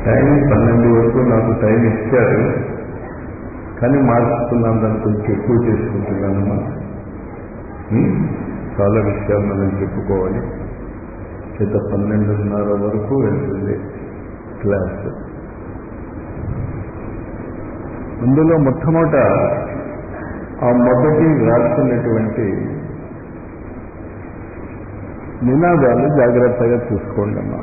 Time పన్నెండు వరకు నాకు టైం ఇచ్చారు కానీ మార్చుకున్నాను దాన్ని కొంచెం ఎక్కువ చేసుకుంటున్నానమ్మా ఉం? చాలా విషయాలు మనం చెప్పుకోవాలి చేత పన్నెండున్నర వరకు వెళ్తుంది క్లాస్ అందులో మొట్టమొదట ఆ మొదటి రాస్తున్నటువంటి నినాదాలు జాగ్రత్తగా చూసుకోండి అమ్మా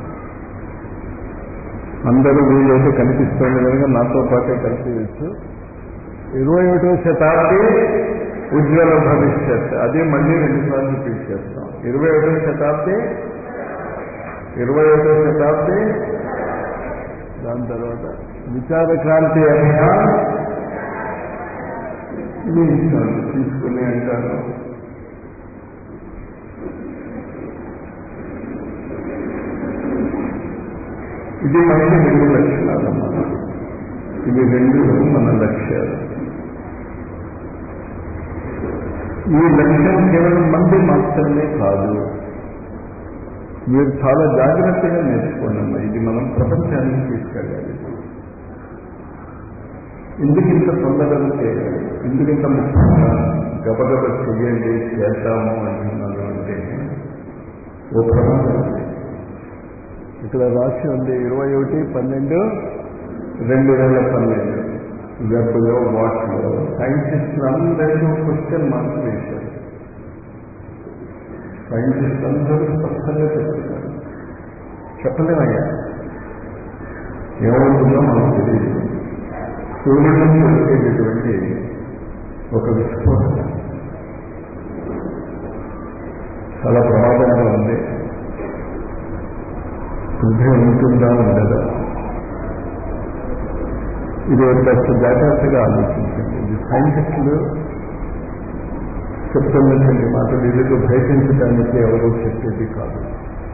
అందరూ వీలైతే కనిపిస్తుంది కనుక నాతో పాటే కలిసి ఇరవై ఒకటో శతాబ్ది ఉజ్వల భవిష్యత్ అదే మళ్ళీ రెండుసార్లు రిపీట్ చేస్తాం ఇరవై ఒకటో శతాబ్ది ఇరవై ఒకటో శతాబ్ది దాని తర్వాత విచార క్రాంతి అభియాన్ ఇది ఇస్తాను తీసుకుని అంటాను ఇది మనకి రెండు లక్షణాలన్నమాట ఇవి రెండు మన లక్ష్యాలు ఈ లక్ష్యం కేవలం మంది మాత్రమే కాదు మీరు చాలా జాగ్రత్తగా నేర్చుకోండి ఇది మనం ప్రపంచానికి తీసుకెళ్ళాలి ఎందుకు ఇంత తొందరగా చేయాలి ఎందుకు ఇంత ముఖ్యంగా గబగబ చెయ్యండి చేద్దాము అంటున్నాను అంటే ఓ ప్రమాదం ఉంది ఇక్కడ రాసి ఉంది ఇరవై ఒకటి పన్నెండు రెండు వేల పన్నెండు వెబ్లో వాట్లో సైంటిస్టులు అందరికీ క్వశ్చన్ మార్క్ వేశారు సైంటిస్టులు అందరూ స్పష్టంగా చెప్తున్నారు చెప్పలేమయ్యా ఏమవుతుందో మనకు తెలియదు సూర్యుడి నుంచి వచ్చేటటువంటి ఒక విస్ఫోటన చాలా ప్రమాదంగా ఉంది పృథ్వీ ఉంటుందా ఉండదా ఇది కాస్త జాగ్రత్తగా ఆలోచించండి ఇది సైంటిస్టులు చెప్తున్నటువంటి మాటలు ఇదిలో భయపించడానికి ఎవరో చెప్పేది కాదు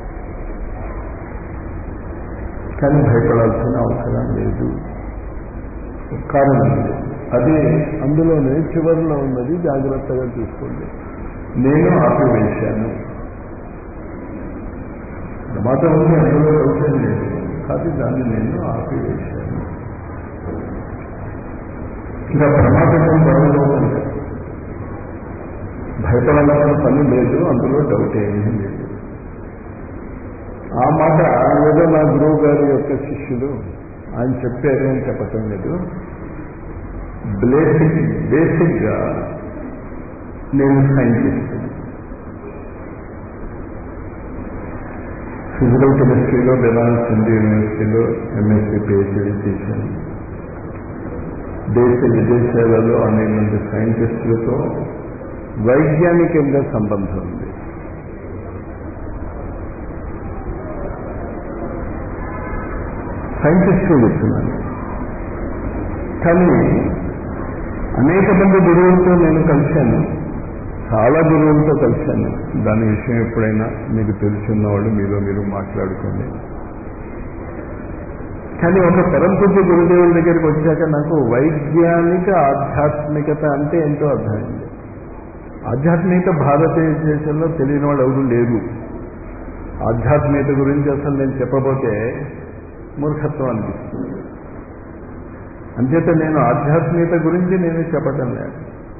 కానీ భయపడాల్సిన అవసరం లేదు కారణం ఉంది అది అందులోనే చివరిలో ఉన్నది జాగ్రత్తగా చూసుకోండి నేను ఆపివేశాను ప్రమాదం ఉంది అందులో అవసరం లేదు కానీ దాన్ని నేను ఆపివేశాను ఇంకా ప్రమాదం గొడవలో ఉంది భయపడాల్సిన పని లేదు అందులో డౌట్ ఏమీ లేదు ఆ మాట ఏదో నా గురువు గారి యొక్క శిష్యులు ఆయన చెప్పారు అని చెప్పటం లేదు బేసిక్ బేసిక్గా నేను సైంటిస్ట్ ఫిజికల్ కెమిస్ట్రీలో బెనారస్ హిందూ యూనివర్సిటీలో ఎంఎస్సీ పిహెచ్డీ చేశాను దేశ విదేశాలలో అనేక మంది సైంటిస్టులతో వైజ్ఞానికంగా సంబంధం ఉంది సైంటిస్టులు చెప్తున్నాను కానీ అనేక మంది గురువులతో నేను కలిశాను చాలా గురువులతో కలిశాను దాని విషయం ఎప్పుడైనా మీకు తెలుసున్న వాళ్ళు మీలో మీరు మాట్లాడుకోండి కానీ ఒక పరంపూజ గురుదేవుల దగ్గరికి వచ్చాక నాకు వైజ్ఞానిక ఆధ్యాత్మికత అంటే ఏంటో అర్థమైంది ఆధ్యాత్మికత భారతదేశంలో తెలియని వాళ్ళు ఎవరు లేరు ఆధ్యాత్మికత గురించి అసలు నేను చెప్పబోతే మూర్ఖత్వం అనిపిస్తుంది అంచేత నేను ఆధ్యాత్మికత గురించి నేను చెప్పటం లేదు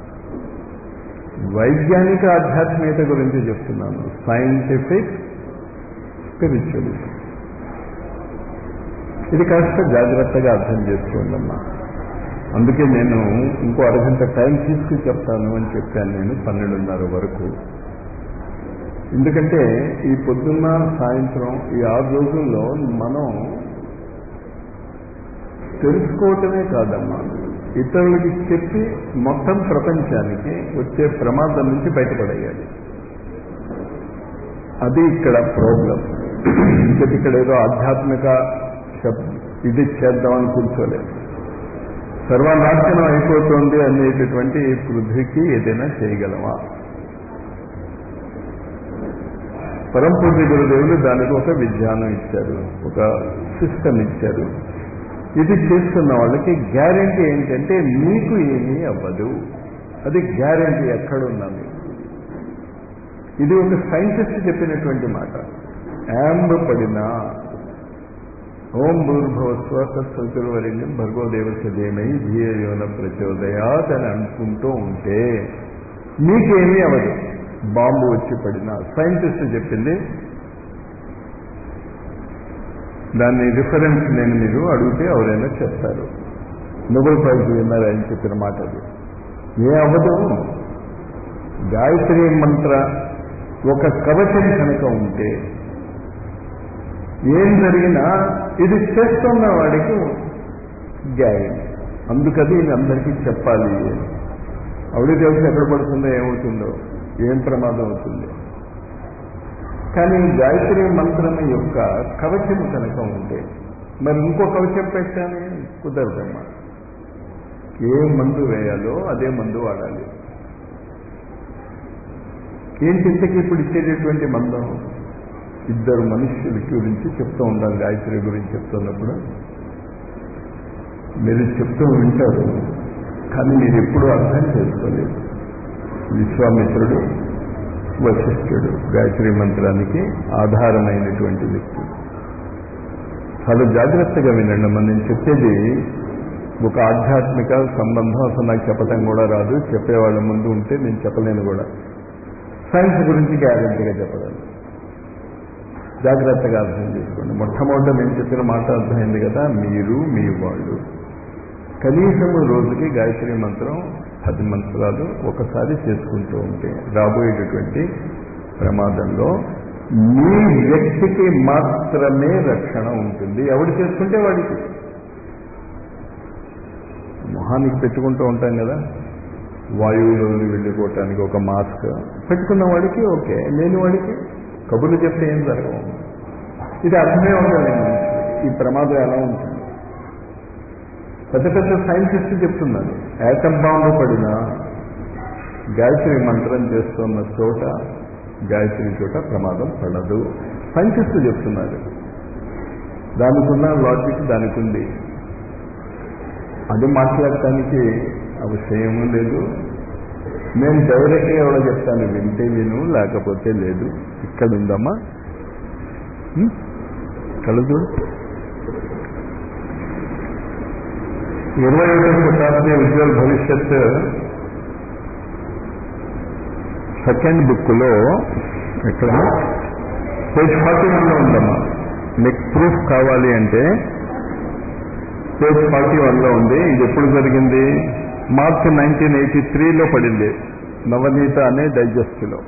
వైజ్ఞానిక ఆధ్యాత్మికత గురించి చెప్తున్నాను సైంటిఫిక్ స్పిరిచువలిజం ఇది కాస్త జాగ్రత్తగా అర్థం చేసుకోండి అమ్మా అందుకే నేను ఇంకో అరగంట టైం తీసుకుని చెప్తాను అని చెప్పాను నేను పన్నెండున్నర వరకు ఎందుకంటే ఈ పొద్దున్న సాయంత్రం ఈ ఆరు రోజుల్లో మనం తెలుసుకోవటమే కాదమ్మా ఇతరులకి చెప్పి మొత్తం ప్రపంచానికి వచ్చే ప్రమాదం నుంచి బయటపడేయాలి అది ఇక్కడ ప్రాబ్లం ఇంకటి ఇక్కడ ఏదో ఆధ్యాత్మిక ఇది చేద్దామని కూర్చోలేదు సర్వనాశనం అయిపోతుంది అనేటటువంటి ఈ పృథ్వీకి ఏదైనా చేయగలమా పరంపూర్తి గురుదేవులు దానికి ఒక విజ్ఞానం ఇచ్చారు ఒక సిస్టమ్ ఇచ్చారు ఇది చేస్తున్న వాళ్ళకి గ్యారంటీ ఏంటంటే మీకు ఏమీ అవ్వదు అది గ్యారంటీ ఎక్కడున్నా మీకు ఇది ఒక సైంటిస్ట్ చెప్పినటువంటి మాట యాంబ్ పడినా ఓం భూర్భవస్వ తత్సవితుర్వరిణ్యం భర్గో దేవస్య ధీమై ధీయోన ప్రచోదయాత్ అని అనుకుంటూ ఉంటే మీకేమీ అవదు బాంబు వచ్చి పడిన సైంటిస్ట్ చెప్పింది దాన్ని రిఫరెన్స్ నేను మీరు అడిగితే ఎవరైనా చెప్తారు నోబెల్ ప్రైజ్ విన్నారు ఆయన చెప్పిన మాట అది ఏ అవ్వదు గాయత్రి మంత్ర ఒక కవచం కనుక ఉంటే ఏం జరిగినా ఇది చేస్తున్న వాడికి గాయం అందుకది ఇది అందరికీ చెప్పాలి ఆవిడ తెలిసి ఎక్కడ పడుతుందో ఏమవుతుందో ఏం ప్రమాదం అవుతుందో కానీ గాయత్రి మంత్రం యొక్క కవచం కనుక ఉంటే మరి ఇంకో కవచం పెట్టాను కుదరదమ్మా ఏ మందు వేయాలో అదే మందు వాడాలి ఏంటి ఇంతకీ ఇప్పుడు ఇచ్చేటటువంటి మందం ఇద్దరు మనుష్యుల గురించి చెప్తూ ఉంటాం గాయత్రి గురించి చెప్తున్నప్పుడు మీరు చెప్తూ వింటారు కానీ మీరు ఎప్పుడూ అర్థం చేసుకోలేదు విశ్వామిత్రుడు వశిష్ఠుడు గాయత్రి మంత్రానికి ఆధారమైనటువంటి వ్యక్తి చాలా జాగ్రత్తగా వినండి మనం నేను చెప్పేది ఒక ఆధ్యాత్మిక సంబంధం అసలు నాకు చెప్పటం కూడా రాదు చెప్పేవాళ్ళ ముందు ఉంటే నేను చెప్పలేను కూడా సైన్స్ గురించి గ్యారెంటీగా చెప్పగలను జాగ్రత్తగా అర్థం చేసుకోండి మొట్టమొదట నేను చెప్పిన మాట అర్థమైంది కదా మీరు మీ వాళ్ళు కనీసము రోజుకి గాయత్రి మంత్రం పది మంత్రాలు ఒకసారి చేసుకుంటూ ఉంటే రాబోయేటటువంటి ప్రమాదంలో మీ వ్యక్తికి మాత్రమే రక్షణ ఉంటుంది ఎవడు చేసుకుంటే వాడికి మొహానికి పెట్టుకుంటూ ఉంటాం కదా వాయువులోని వెళ్ళిపోవటానికి ఒక మాస్క్ పెట్టుకున్న వాడికి ఓకే లేని వాడికి కబుర్లు చెప్తే ఏం జరగవు ఇది అర్థమే ఉండాలి ఈ ప్రమాదం ఎలా ఉంటుంది పెద్ద పెద్ద సైంటిస్ట్ చెప్తున్నారు యాటమ్ బాంబు పడిన గాయత్రి మంత్రం చేస్తున్న చోట గాయత్రి చోట ప్రమాదం పడదు సైంటిస్టు చెప్తున్నారు దానికి ఉన్న లాజిక్ దానికి ఉంది అది మాట్లాడటానికి అవసరము లేదు నేను డైరెక్ట్గా ఎవడో చెప్తాను వింటే విను లేకపోతే లేదు ఇక్కడ ఉందమ్మా కళ్ళు చూడు ఇరవై ఒకటో శతాబ్ది ఉజ్వల్ భవిష్యత్ సెకండ్ బుక్లో ఎక్కడ పేజ్ ఫార్టీ వన్లో ఉందమ్మా మీకు ప్రూఫ్ కావాలి అంటే పేజ్ ఫార్టీ వన్లో ఉంది ఇది ఎప్పుడు జరిగింది మార్చ్ నైన్టీన్ ఎయిటీ త్రీలో పడింది నవనీత అనే డైజెస్ట్లో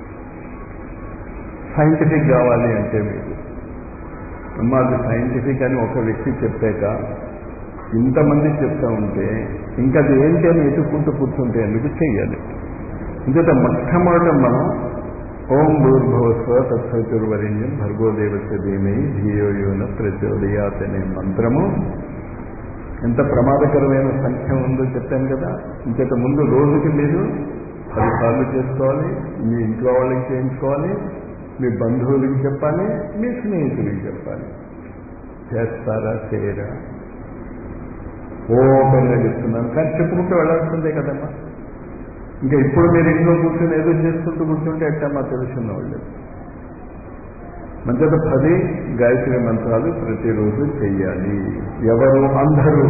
సైంటిఫిక్ కావాలి అంటే మీకు అమ్మా అది సైంటిఫిక్ అని ఒక వ్యక్తి చెప్పాక ఇంతమంది చెప్తా ఉంటే ఇంకా అది ఏంటి అని ఎదుర్కొంటూ కూర్చుంటే ఎందుకు చెయ్యాలి ఇంకట మొట్టమొదట మనం ఓం భూర్భవస్వ తత్సవితుర్వరిణ్యం భర్గోదేవస్య ధీమై ధియోయోన ప్రచోదయాత్ అనే మంత్రము ఎంత ప్రమాదకరమైన సంఖ్య ఉందో చెప్పాను కదా ఇంకట ముందు రోజుకి మీరు పదిసార్లు చేసుకోవాలి మీ ఇంట్లో వాళ్ళకి చేయించుకోవాలి మీ బంధువులకి చెప్పాలి మీ స్నేహితులకి చెప్పాలి చేస్తారా చేయరా ఓపెన్గా చెప్తున్నాను కానీ చెప్పుకుంటూ వెళ్ళాల్సిందే కదమ్మా ఇంకా ఇప్పుడు మీరు ఇంట్లో కూర్చొని ఏదో చేసుకుంటూ కూర్చుంటే ఎట్టమ్మా తెలుసున్న వాళ్ళు మంచిగా పది గాయత్రి మంత్రాలు ప్రతిరోజు చెయ్యాలి ఎవరు అందరూ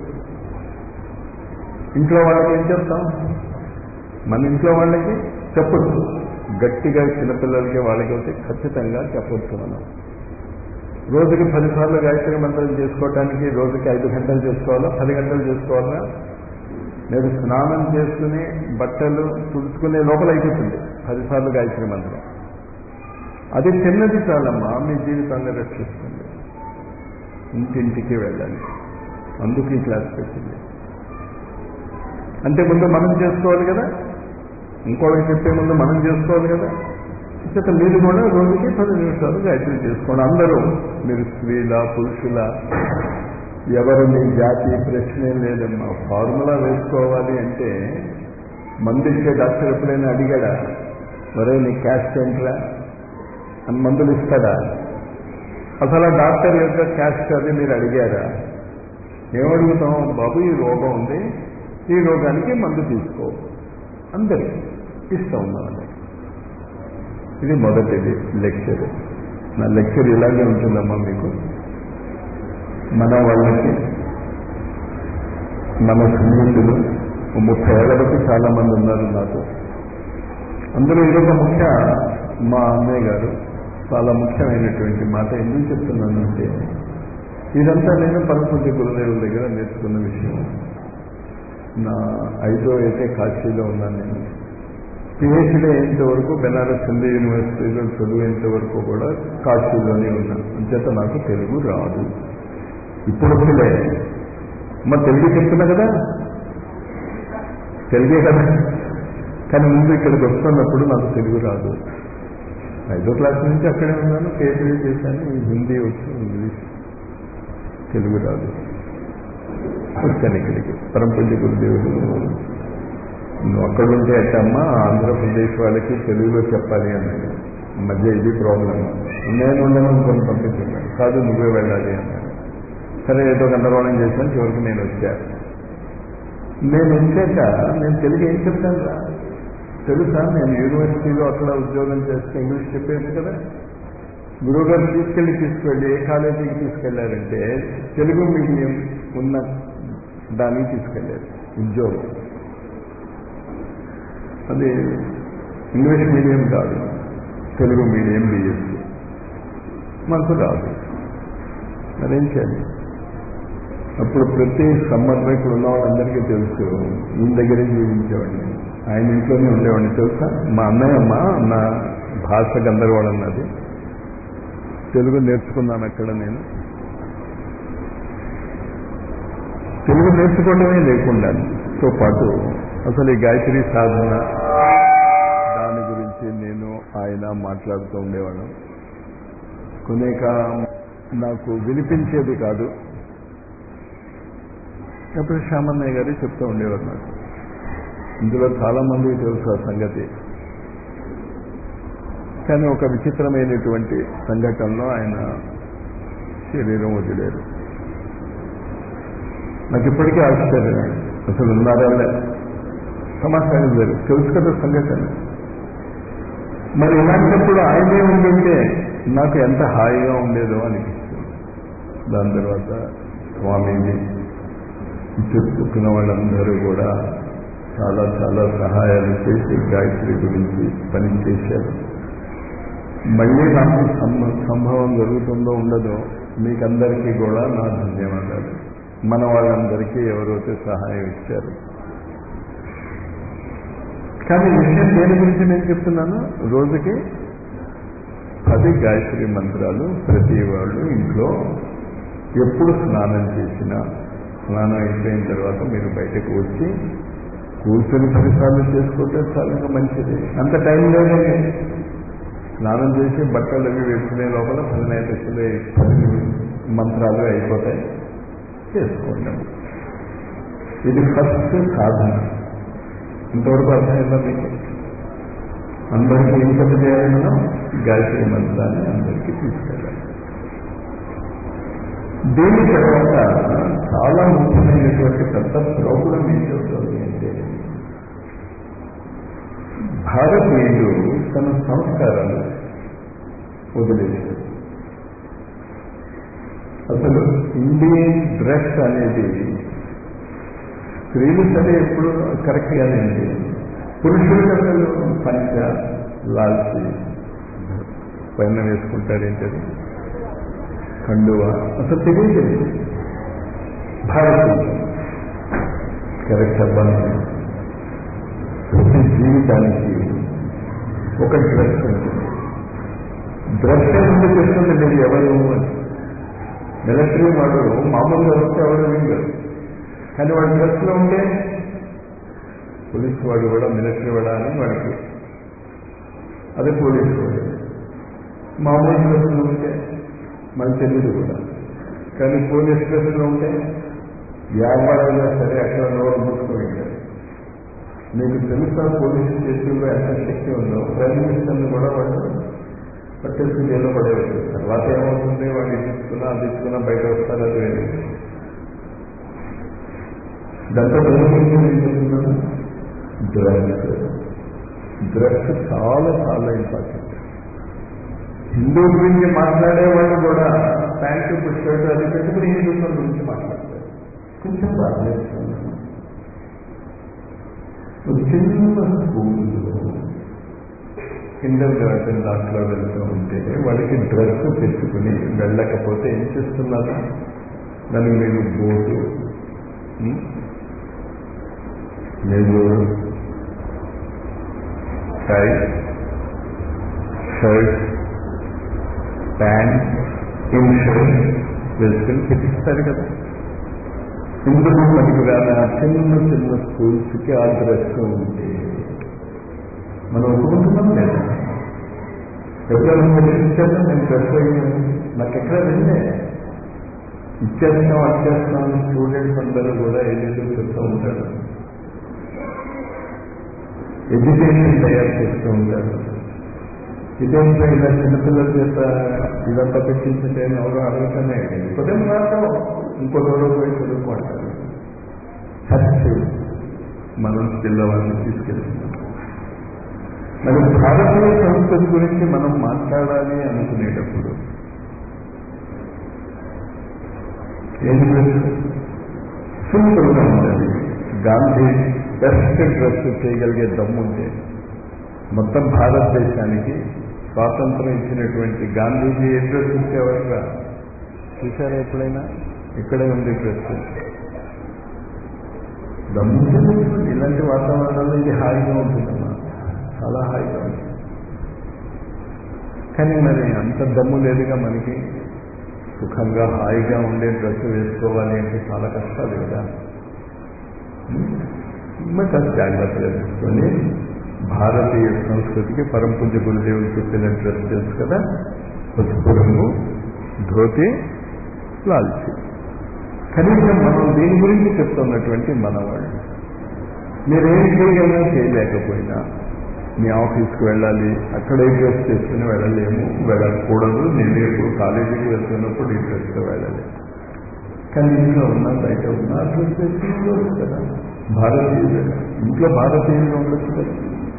ఇంట్లో వాళ్ళకి ఏం చెప్తాం మన ఇంట్లో వాళ్ళకి చెప్పొచ్చు గట్టిగా చిన్నపిల్లలకి వాళ్ళకి అయితే ఖచ్చితంగా చెప్పొచ్చు మనం రోజుకి పదిసార్లు గాయత్రి మంత్రం చేసుకోవటానికి రోజుకి ఐదు గంటలు చేసుకోవాలా పది గంటలు చేసుకోవాలా మీరు స్నానం చేసుకుని బట్టలు తుడుచుకునే లోపల అయిపోతుంది పదిసార్లు గాయత్రి మంత్రం అది చిన్నది చాలమ్మా మీ జీవితాన్ని రక్షిస్తుంది ఇంటింటికి వెళ్ళాలి అందుకు ఈ క్లాస్ పెట్టింది అంటే ముందు మనం చేసుకోవాలి కదా ఇంకోళ్ళకి చెప్పే ముందు మనం చేసుకోవాలి కదా ఇక మీరు కూడా రోజుకి పది నిమిషాలు గాయత్రి చేసుకోండి అందరూ మీరు స్త్రీల పురుషుల ఎవరు మీ జాతి ప్రశ్నే లేదమ్మా ఫార్ములా వేసుకోవాలి అంటే మందు ఇచ్చే డాక్టర్ ఎప్పుడైనా అడిగాడా మరే నీ క్యాస్ట్ ఏంట్రా అని మందులు ఇస్తాడా అసలు ఆ డాక్టర్ యొక్క క్యాస్ట్ అది మీరు అడిగారా ఏమడుగుతాం బాబు ఈ రోగం ఉంది ఈ రోగానికి మందు తీసుకో అందరికి ఇస్తా ఉన్నాం ఇది మొదటిది లెక్చర్ నా లెక్చర్ ఇలాగే ఉంటుందమ్మా మీకు మన వాళ్ళకి మన స్నేహితులు ముప్పై ఏళ్ళ బట్టి చాలా మంది ఉన్నారు నాకు అందులో ఇదొక ముఖ్య మా అన్నయ్య గారు చాలా ముఖ్యమైనటువంటి మాట ఎందుకు చెప్తున్నానంటే ఇదంతా నేను పరమపూజ గురుదేవుల దగ్గర నేర్చుకున్న విషయం నా ఐదో అయితే కాశీలో ఉన్నాను నేను పిహెచ్డీ అయ్యేంత వరకు బెనారస్ హిందూ యూనివర్సిటీలో చదివేంత వరకు కూడా కాశీలోనే ఉన్నాను అంచేత నాకు తెలుగు రాదు ఇప్పుడు వస్తుందే మరి తెలుగు చెప్తున్నా కదా తెలుగే కదా కానీ ముందు ఇక్కడికి వస్తున్నప్పుడు నాకు తెలుగు రాదు ఐదో క్లాస్ నుంచి అక్కడే ఉన్నాను పిహెచ్డీ చేశాను ఈ హిందీ వచ్చు ఇంగ్లీష్ తెలుగు రాదు వచ్చాను ఇక్కడికి పరంపల్లి గురుదేవుడు నువ్వు అక్కడ ఉంటే అట్టమ్మా ఆంధ్రప్రదేశ్ వాళ్ళకి తెలుగులో చెప్పాలి అన్నాడు మధ్య ఇది ప్రాబ్లం నేను ఉండను కొన్ని పంపించాను కాదు నువ్వే వెళ్ళాలి అన్నాడు సరే ఏదో గందరగోళం చేశాను చివరికి నేను వచ్చాను నేను వచ్చాక నేను తెలుగు ఏం చెప్తాను రా తెలుసా నేను యూనివర్సిటీలో అక్కడ ఉద్యోగం చేస్తే ఇంగ్లీష్ చెప్పేది కదా గురువు గారు తీసుకెళ్ళి తీసుకెళ్ళి ఏ కాలేజీకి తీసుకెళ్లారంటే తెలుగు మీడియం ఉన్న దానికి తీసుకెళ్లారు ఉద్యోగం అది ఇంగ్లీష్ మీడియం కాదు తెలుగు మీడియం బిఎస్సి మాకు రాదు మరేం చేయాలి అప్పుడు ప్రతి సమ్మర్లో ఇక్కడ ఉన్న వాళ్ళందరికీ తెలుసు ఈయన దగ్గరే జీవించేవాడిని ఆయన ఇంట్లోనే ఉండేవాడిని తెలుసా మా అన్నయ్య అమ్మ నా భాష గందరగోళం అన్నది తెలుగు నేర్చుకున్నాను అక్కడ నేను తెలుగు నేర్చుకోవడమే లేకుండా తో పాటు అసలు ఈ గాయత్రి సాధన దాని గురించి నేను ఆయన మాట్లాడుతూ ఉండేవాడు కొనేక నాకు వినిపించేది కాదు అప్పుడు శ్యామన్నయ్య గారు చెప్తూ ఉండేవారు నాకు ఇందులో చాలా మందికి తెలుసు ఆ సంగతి కానీ ఒక విచిత్రమైనటువంటి సంఘటనలో ఆయన శరీరం వదిలేరు నాకు ఇప్పటికీ ఆశ్చర్యం అసలు ఉన్నారా సమాచారం లేదు తెలుసు కదా సంఘటన మరి ఇలాంటప్పుడు ఆయనే ఉంటుంటే నాకు ఎంత హాయిగా ఉండేదో అనిపిస్తుంది దాని తర్వాత స్వామీజీ చుట్టుకున్న వాళ్ళందరూ కూడా చాలా చాలా సహాయాలు చేసి గాయత్రి గురించి పనిచేశారు మళ్ళీ నాకు సంభవం జరుగుతుందో ఉండదో మీకందరికీ కూడా నా ధన్యవాదాలు మన వాళ్ళందరికీ ఎవరైతే సహాయం ఇచ్చారు కానీ విషయం దేని గురించి నేను చెప్తున్నాను రోజుకి పది గాయత్రి మంత్రాలు ప్రతి వాళ్ళు ఇంట్లో ఎప్పుడు స్నానం చేసినా స్నానం అయిపోయిన తర్వాత మీరు బయటకు వచ్చి కూర్చొని పదిసార్లు చేసుకుంటే చాలా మంచిది అంత టైం లేదండి స్నానం చేసి బట్టలు అవి వేసుకునే లోపల పదిహేను లక్షలు పది మంత్రాలు అయిపోతాయి చేసుకోండి ఇది ఫస్ట్ సాధన ఇంతవరకు అర్థమైందా మీకు అందరికీ ఏం చెప్ప చేయాలి మనం గాయత్రి మంత్రాన్ని అందరికీ తీసుకెళ్ళాలి దీని తర్వాత చాలా ముఖ్యమైనటువంటి పెద్ద ప్రోగ్రాం ఏం చెబుతుంది అంటే భారతీయులు తన సంస్కారాలు వదిలేశారు అసలు ఇండియన్ డ్రెస్ అనేది స్త్రీలు సరే ఎప్పుడు కరెక్ట్గానే ఉంది పురుషులు అసలు పంచ లాల్చి పైన వేసుకుంటారు ఏంటది కండువ అసలు తెలియదు భారతీయులు కరెక్ట్ అబ్బాయి ప్రతి జీవితానికి ఒక డ్రెస్ ఉంటుంది డ్రెస్ ఎందుకు చేస్తుంది మీరు ఎవరు మిలిటరీ వాడు మామూలుగా వస్తే ఎవరు వింగరు కానీ వాడు డ్రెస్లో ఉంటే పోలీసు వాడు కూడా మిలిటరీ వాడా అని వాడికి అదే పోలీసు వాడు మామూలు డ్రెస్లో ఉంటే మనకు తెలియదు కూడా కానీ పోలీస్ డ్రెస్లో ఉంటే వ్యాపారంగా సరే అక్కడ నోరు మూసుకోగలిగారు మీకు తెలుసా పోలీసు చేతుల్లో ఎంత శక్తి ఉందో ప్రైమ్ మినిస్టర్ని కూడా వాళ్ళు పట్టేసి జైల్లో పడేవచ్చు తర్వాత ఏమవుతుంది వాళ్ళు తీసుకున్నా అది తీసుకున్నా బయట వస్తారు అది వేరే దాంతో ఏం చెప్తున్నాను డ్రగ్స్ డ్రగ్స్ చాలా చాలా ఇంపార్టెంట్ హిందూ గురించి మాట్లాడేవాళ్ళు కూడా ప్యాంటు షర్ట్ అది పెట్టుకుని హిందుత్వం గురించి మాట్లాడతారు కొంచెం బాధ చేస్తున్నాను ఒక చిన్న స్కూల్లో కిండర్ గార్డెన్ దాంట్లో వెళ్తూ ఉంటే వాళ్ళకి డ్రెస్ పెట్టుకుని వెళ్ళకపోతే ఏం చేస్తున్నారా దానికి మీరు బోటు మీరు టై షర్ట్ ప్యాంట్ ఇన్షర్ట్ వేసుకుని పెట్టిస్తారు కదా ఇందుకు మనకు రాని ఆ చిన్న చిన్న స్కూల్స్కి ఆ డ్రెస్ ఉంటే మనం ఒప్పుకుంటున్నాం లేదా ఎప్పుడైనా మీరు ఇచ్చేద్దాం నేను డ్రెస్ అయ్యాను నాకు ఎక్కడ వెళ్ళే ఇచ్చేస్తాం వచ్చేస్తాం అని స్టూడెంట్స్ అందరూ కూడా ఏదేదో చెప్తూ ఉంటారు ఎడ్యుకేషన్ తయారు చేస్తూ ఉంటారు ఇదేంటో ఇలా చిన్నపిల్లల చేత ఇదంతా పెట్టించుంటే ఎవరు అడగటమే ఉదయం మాత్రం ఇంకో రోజు పోయి చదువుకుంటారు చర్చ్ మనం పిల్లవాడిని తీసుకెళ్తున్నాం మరి భారతీయ సంస్కృతి గురించి మనం మాట్లాడాలి అనుకునేటప్పుడు ఏం సింపుల్గా ఉండాలి గాంధీ బెస్ట్ డ్రెస్ చేయగలిగే దమ్ముంటే మొత్తం భారతదేశానికి స్వాతంత్రం ఇచ్చినటువంటి గాంధీజీ ఏ డ్రెస్ ఇచ్చేవారుగా చూసారా ఎప్పుడైనా ఇక్కడే ఉంది డ్రెస్ దమ్ము ఇలాంటి వాతావరణంలో ఇది హాయిగా ఉంటుందమ్మా చాలా హాయిగా ఉంటుంది కానీ మరి అంత దమ్ము లేదుగా మనకి సుఖంగా హాయిగా ఉండే డ్రెస్ వేసుకోవాలి అంటే చాలా కష్టాలు కదా మరి కాస్త జాగ్రత్తగా తీసుకొని భారతీయ సంస్కృతికి పరంపూజ గురుదేవులు చెప్పిన డ్రెస్ తెలుసు కదా పసుపు రంగు ధోతి లాల్చి కనీసం మనం దీని గురించి చెప్తున్నటువంటి మనవాళ్ళు మీరేం చేయగలరా చేయలేకపోయినా మీ ఆఫీస్కి వెళ్ళాలి అక్కడ ఏ డ్రెస్ చేసుకుని వెళ్ళలేము వెళ్ళకూడదు నేను ఎప్పుడు కాలేజీకి వెళ్తున్నప్పుడు ఈ డ్రెస్తో వెళ్ళాలి కానీ ఇంట్లో ఉన్నా బయట ఉన్నా డ్రెస్ వేసుకుని కదా భారతీయులుగా ఇంట్లో భారతీయులుగా ఉండొచ్చు కదా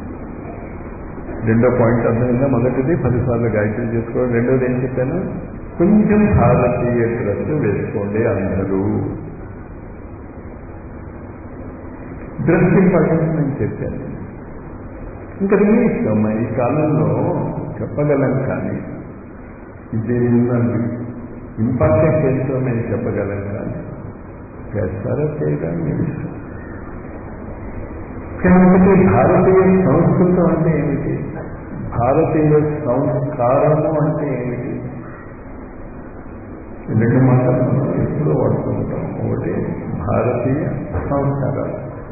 రెండో పాయింట్ అర్థమైందా మొదటిది పదిసార్లు గాయత్రి చేసుకోవడం రెండోది ఏం చెప్పాను కొంచెం భారతీయ డ్రెస్ వేసుకోండి అందరూ డ్రెస్ ఇంపార్టెన్స్ నేను చెప్పాను ఇంకా మీ ఇష్టం ఈ కాలంలో చెప్పగలం కానీ ఇది ఇంపార్టెంట్ ఏంటో మేము చెప్పగలం కానీ చేస్తారా చేయడం మీ ఇష్టం కాబట్టి భారతీయ సంస్కృతం అంటే ఏమిటి భారతీయ సంస్కారము అంటే ఏమిటి రెండు మాటలు మనం ఎప్పుడూ వాడుతూ ఉంటాం ఒకటి భారతీయ సంస్కారాలు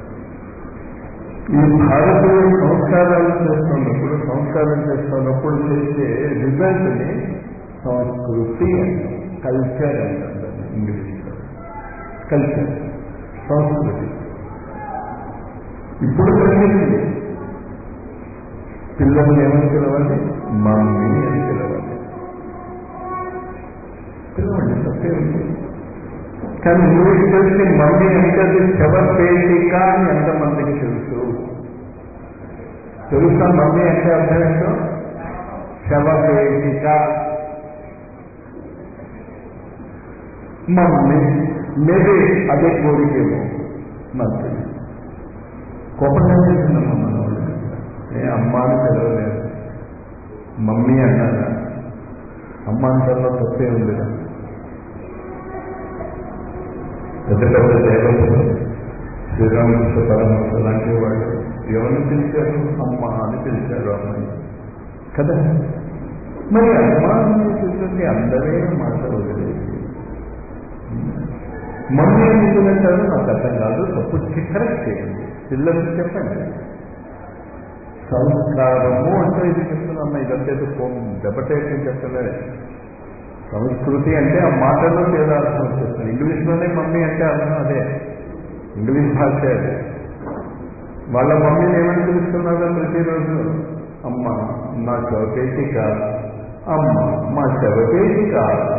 ఈ భారతీయ సంస్కారాలు చేస్తున్నప్పుడు సంస్కారం చేస్తున్నప్పుడు చేసే రిజల్ట్ని సంస్కృతి అంటాం కల్చర్ అంటాం ఇంగ్లీష్లో కల్చర్ సంస్కృతి ఇప్పుడు కలిగింది పిల్లల్ని ఏమని పిలవాలి మమ్మీ అని పిలవాలి పిలవండి తప్పే ఉంది కానీ మీకు తెలిసి మమ్మీ అంటే అది శవపేటిక అని ఎంతమందికి తెలుసు తెలుసా మమ్మీ అంటే అర్థం ఏంటో శవపేటిక మమ్మీ మేబీ అదే కోరికేమో నాకు తెలియదు కోపంగా చేసిందమ్మా మన వాళ్ళు ఏ అమ్మ అని పిలవలేదు మమ్మీ అన్నారా అమ్మ అంటారో తప్పే ఉందిరా పెద్ద పెద్ద దేవతలు శ్రీరామకృష్ణ పరమహంస లాంటి వాళ్ళు ఎవరిని పిలిచారు అమ్మ అని పిలిచారు అమ్మాయి కదా మరి అమ్మ అని పిలిచింది అందరే మాట వదిలేదు మమ్మీ అని పిలుంటారు నాకు అర్థం కాదు తప్పు కరెక్ట్ చేయండి పిల్లలకు చెప్పండి సంస్కారము అంటే ఇది చెప్తున్నా ఇదంతా దెబ్బటేసి చెప్పలే సంస్కృతి అంటే ఆ మాటల్లో తేడా అర్థం వచ్చేస్తుంది ఇంగ్లీష్లోనే మమ్మీ అంటే అర్థం అదే ఇంగ్లీష్ భాష అదే వాళ్ళ మమ్మీని ఏమని పిలుస్తున్నారో ప్రతిరోజు అమ్మ మా చౌకేటిక అమ్మ మా చవకేటిక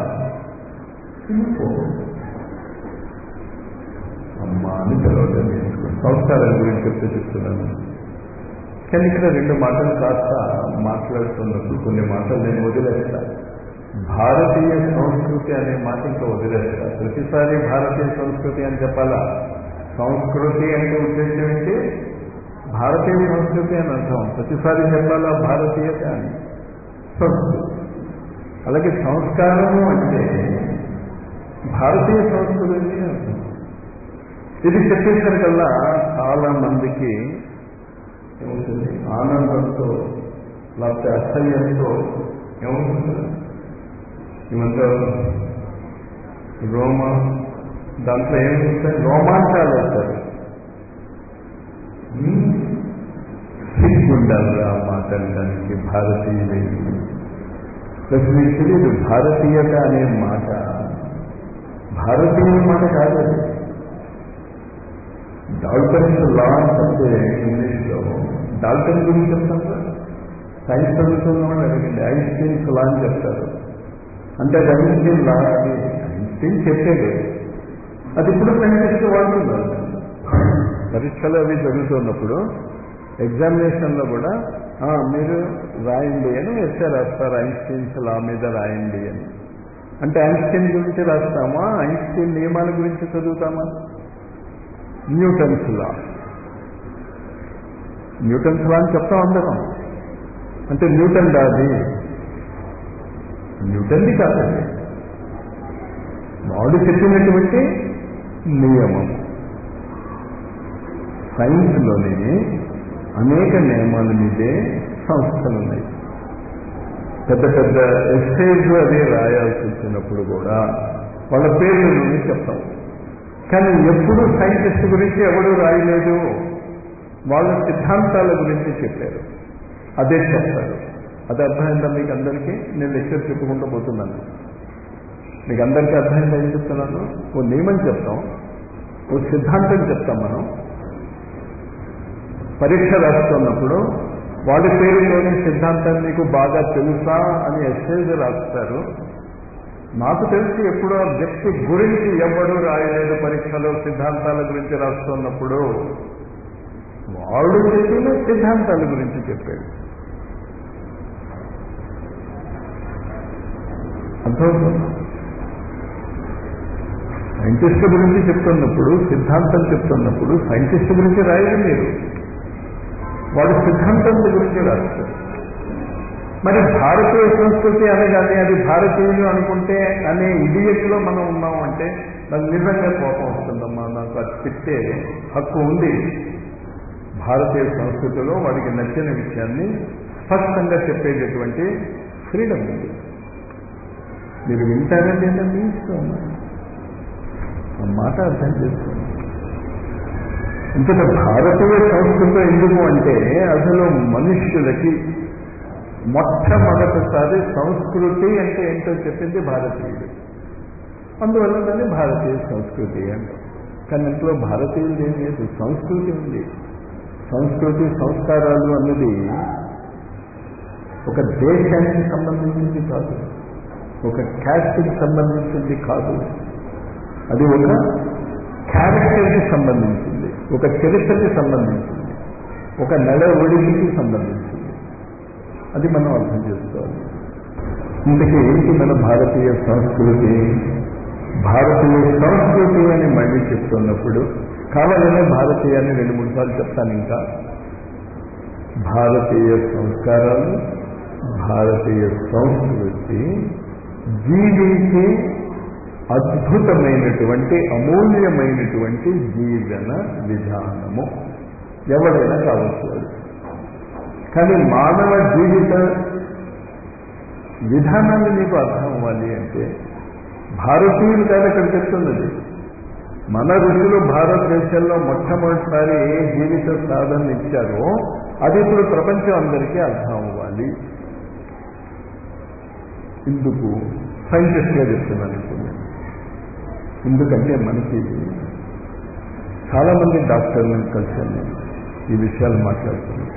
అమ్మ అని పిలవడం నేర్చుకోండి సంస్కారం గురించి చెప్తే చెప్తున్నాను కానీ ఇక్కడ రెండు మాటలు కాస్త మాట్లాడుతున్నప్పుడు కొన్ని మాటలు నేను వదిలేస్తాను భారతీయ సంస్కృతి అనే మాట ఇంకా వదిలేస్తారు ప్రతిసారి భారతీయ సంస్కృతి అని చెప్పాలా సంస్కృతి అంటే ఉద్దేశం ఏంటి భారతీయ సంస్కృతి అని అర్థం ప్రతిసారి చెప్పాలా భారతీయత అని సంస్కృతి అలాగే సంస్కారము అంటే భారతీయ సంస్కృతి అని అర్థం ఇది చెప్పేసరికల్లా చాలా మందికి ఏమవుతుంది ఆనందంతో లేకపోతే అసహ్యంతో ఏమవుతుంది ఏమంటారు రోమ దాంట్లో ఏమవుతాయి రోమాంచాలు వస్తారు సిగ్గుండాలి ఆ మాట్లాడడానికి భారతీయులే ప్లస్ మీకు తెలియదు భారతీయత అనే మాట భారతీయ మాట కాదు అది డాల్టన్స్ లా అంటే ఇంగ్లీష్లో డాల్టన్ గురించి చెప్తాం కదా సైన్స్ చదువుతున్న వాళ్ళు అడగండి ఐన్స్టీన్స్ లా అని చెప్తారు అంటే అది ఐన్స్టీన్ లా అది ఐన్స్టీన్ చెప్పేది అది ఇప్పుడు సైంటిస్ట్ వాడుతున్నారు పరీక్షలు అవి జరుగుతున్నప్పుడు ఎగ్జామినేషన్లో కూడా "ఆ, మీరు రాయండి అని ఎస్ఏ రాస్తారు ఐన్స్టీన్స్ లా మీద రాయండి అని అంటే ఐన్స్టీన్ గురించి రాస్తామా ఐన్స్టీన్ నియమాల గురించి చదువుతామా న్యూటన్స్ లా న్యూటన్స్ లా అని చెప్తాం అందరం అంటే న్యూటన్ దాది న్యూటన్ది కాదండి వాడు చెప్పినటువంటి నియమం సైన్స్లోనే అనేక నియమాల మీదే సంస్థలు ఉన్నాయి పెద్ద పెద్ద ఎస్సేజ్ అది రాయాల్సి వచ్చినప్పుడు కూడా వాళ్ళ పేర్లను చెప్తాం కానీ ఎప్పుడు సైంటిస్ట్ గురించి ఎవడు రాయలేదు వాళ్ళ సిద్ధాంతాల గురించి చెప్పారు అదే చెప్తారు అది అర్థమైందా మీకు అందరికీ నేను లెక్చర్ చెప్పుకుంటూ పోతున్నాను మీకు అందరికీ అర్థమైందా ఏం చెప్తున్నాను ఓ నియమం చెప్తాం ఓ సిద్ధాంతం చెప్తాం మనం పరీక్ష రాస్తున్నప్పుడు వాడి పేరులోని సిద్ధాంతం మీకు బాగా తెలుసా అని ఎస్సేజ్ రాస్తారు నాకు తెలిసి ఎప్పుడో వ్యక్తి గురించి ఎవడు రాయలేదు పరీక్షలో సిద్ధాంతాల గురించి రాస్తున్నప్పుడు వాడు చెప్పిన సిద్ధాంతాల గురించి చెప్పాడు అర్థమవుతుంది సైంటిస్ట్ గురించి చెప్తున్నప్పుడు సిద్ధాంతం చెప్తున్నప్పుడు సైంటిస్ట్ గురించి రాయదు మీరు వాడు సిద్ధాంతం గురించి రాస్తారు మరి భారతీయ సంస్కృతి అనగానే అది భారతీయులు అనుకుంటే అనే ఇడియట్లో మనం ఉన్నాం అంటే నాకు నిజంగా కోపం వస్తుందమ్మా నాకు అది తిట్టే హక్కు ఉంది భారతీయ సంస్కృతిలో వాడికి నచ్చిన విషయాన్ని స్పష్టంగా చెప్పేటటువంటి ఫ్రీడమ్ ఉంది మీరు వింటారా లేదా మీ ఇష్టం ఆ మాట అర్థం చేసుకోండి ఇంతట భారతీయ సంస్కృతి ఎందుకు అంటే అసలు మనుష్యులకి మొట్టమొదటిసారి సంస్కృతి అంటే ఏంటో చెప్పింది భారతీయుడు అందువల్ల దాన్ని భారతీయ సంస్కృతి అంటాం కానీ ఇంట్లో భారతీయులు ఏం లేదు సంస్కృతి ఉంది సంస్కృతి సంస్కారాలు అన్నది ఒక దేశానికి సంబంధించింది కాదు ఒక క్యాస్ట్కి సంబంధించింది కాదు అది ఒక క్యారెక్టర్కి సంబంధించింది ఒక చరిత్రకి సంబంధించింది ఒక నడవడికి సంబంధించింది అది మనం అర్థం చేసుకోవాలి ఇంతకీ ఏంటి మన భారతీయ సంస్కృతి భారతీయ సంస్కృతి అని మళ్ళీ చెప్తున్నప్పుడు కావాలనే భారతీయ అని రెండు మూడు సార్లు చెప్తాను ఇంకా భారతీయ సంస్కారాలు భారతీయ సంస్కృతి జీవించే అద్భుతమైనటువంటి అమూల్యమైనటువంటి జీవన విధానము ఎవరైనా కావచ్చు వాడు. కానీ మానవ జీవిత విధానాన్ని మీకు అర్థం అవ్వాలి అంటే భారతీయులు కాదు ఇక్కడ చెప్తున్నది మన ఋషులు భారతదేశంలో మొట్టమొదటిసారి ఏ జీవిత సాధన ఇచ్చారో అది ఇప్పుడు ప్రపంచం అందరికీ అర్థం అవ్వాలి ఇందుకు సైంటిస్ట్గా చెప్తున్నాను ఇప్పుడు నేను. ఎందుకంటే మనకి చాలా మంది డాక్టర్లను కలిసాను నేను ఈ విషయాలు మాట్లాడుతున్నాను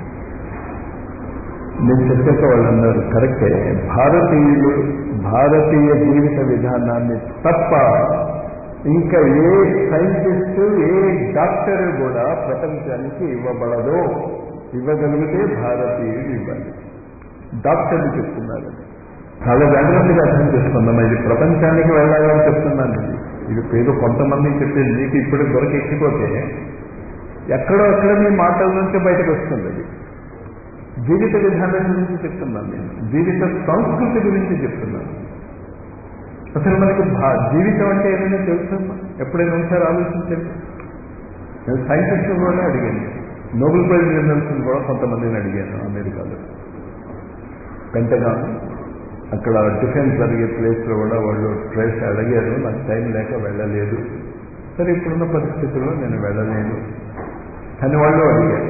నేను చెప్పాక వాళ్ళందరూ కరెక్టే భారతీయులు భారతీయ జీవిత విధానాన్ని తప్ప ఇంకా ఏ సైంటిస్టు ఏ డాక్టర్ కూడా ప్రపంచానికి ఇవ్వబడదు ఇవ్వగలిగితే భారతీయులు ఇవ్వాలి డాక్టర్లు చెప్తున్నారు చాలా జాగ్రత్తగా అర్థం చేసుకుందాం ఇది ప్రపంచానికి వెళ్ళాలని చెప్తున్నాను ఇది ఇది పేరు కొంతమందికి చెప్పేది మీకు ఇప్పుడు దొరికి ఎక్కిపోతే ఎక్కడో అక్కడ మీ మాటల నుంచి బయటకు వస్తుంది అది జీవిత విధానం గురించి చెప్తున్నాను నేను జీవిత సంస్కృతి గురించి చెప్తున్నాను అసలు మనకి భా జీవితం అంటే ఏమైనా తెలుసమ్మా ఎప్పుడైనా ఒకసారి ఆలోచించండి నేను సైంటిస్టులు కూడా అడిగాను నోబెల్ ప్రైజ్ విన్నర్స్ కూడా కొంతమందిని అడిగాను అమెరికాలో పెంటగాన్ అక్కడ డిఫెన్స్ జరిగే ప్లేస్లో కూడా వాళ్ళు ట్రేస్ అడిగారు నాకు టైం లేక వెళ్ళలేదు సరే ఇప్పుడున్న పరిస్థితుల్లో నేను వెళ్ళలేను అని వాళ్ళు అడిగారు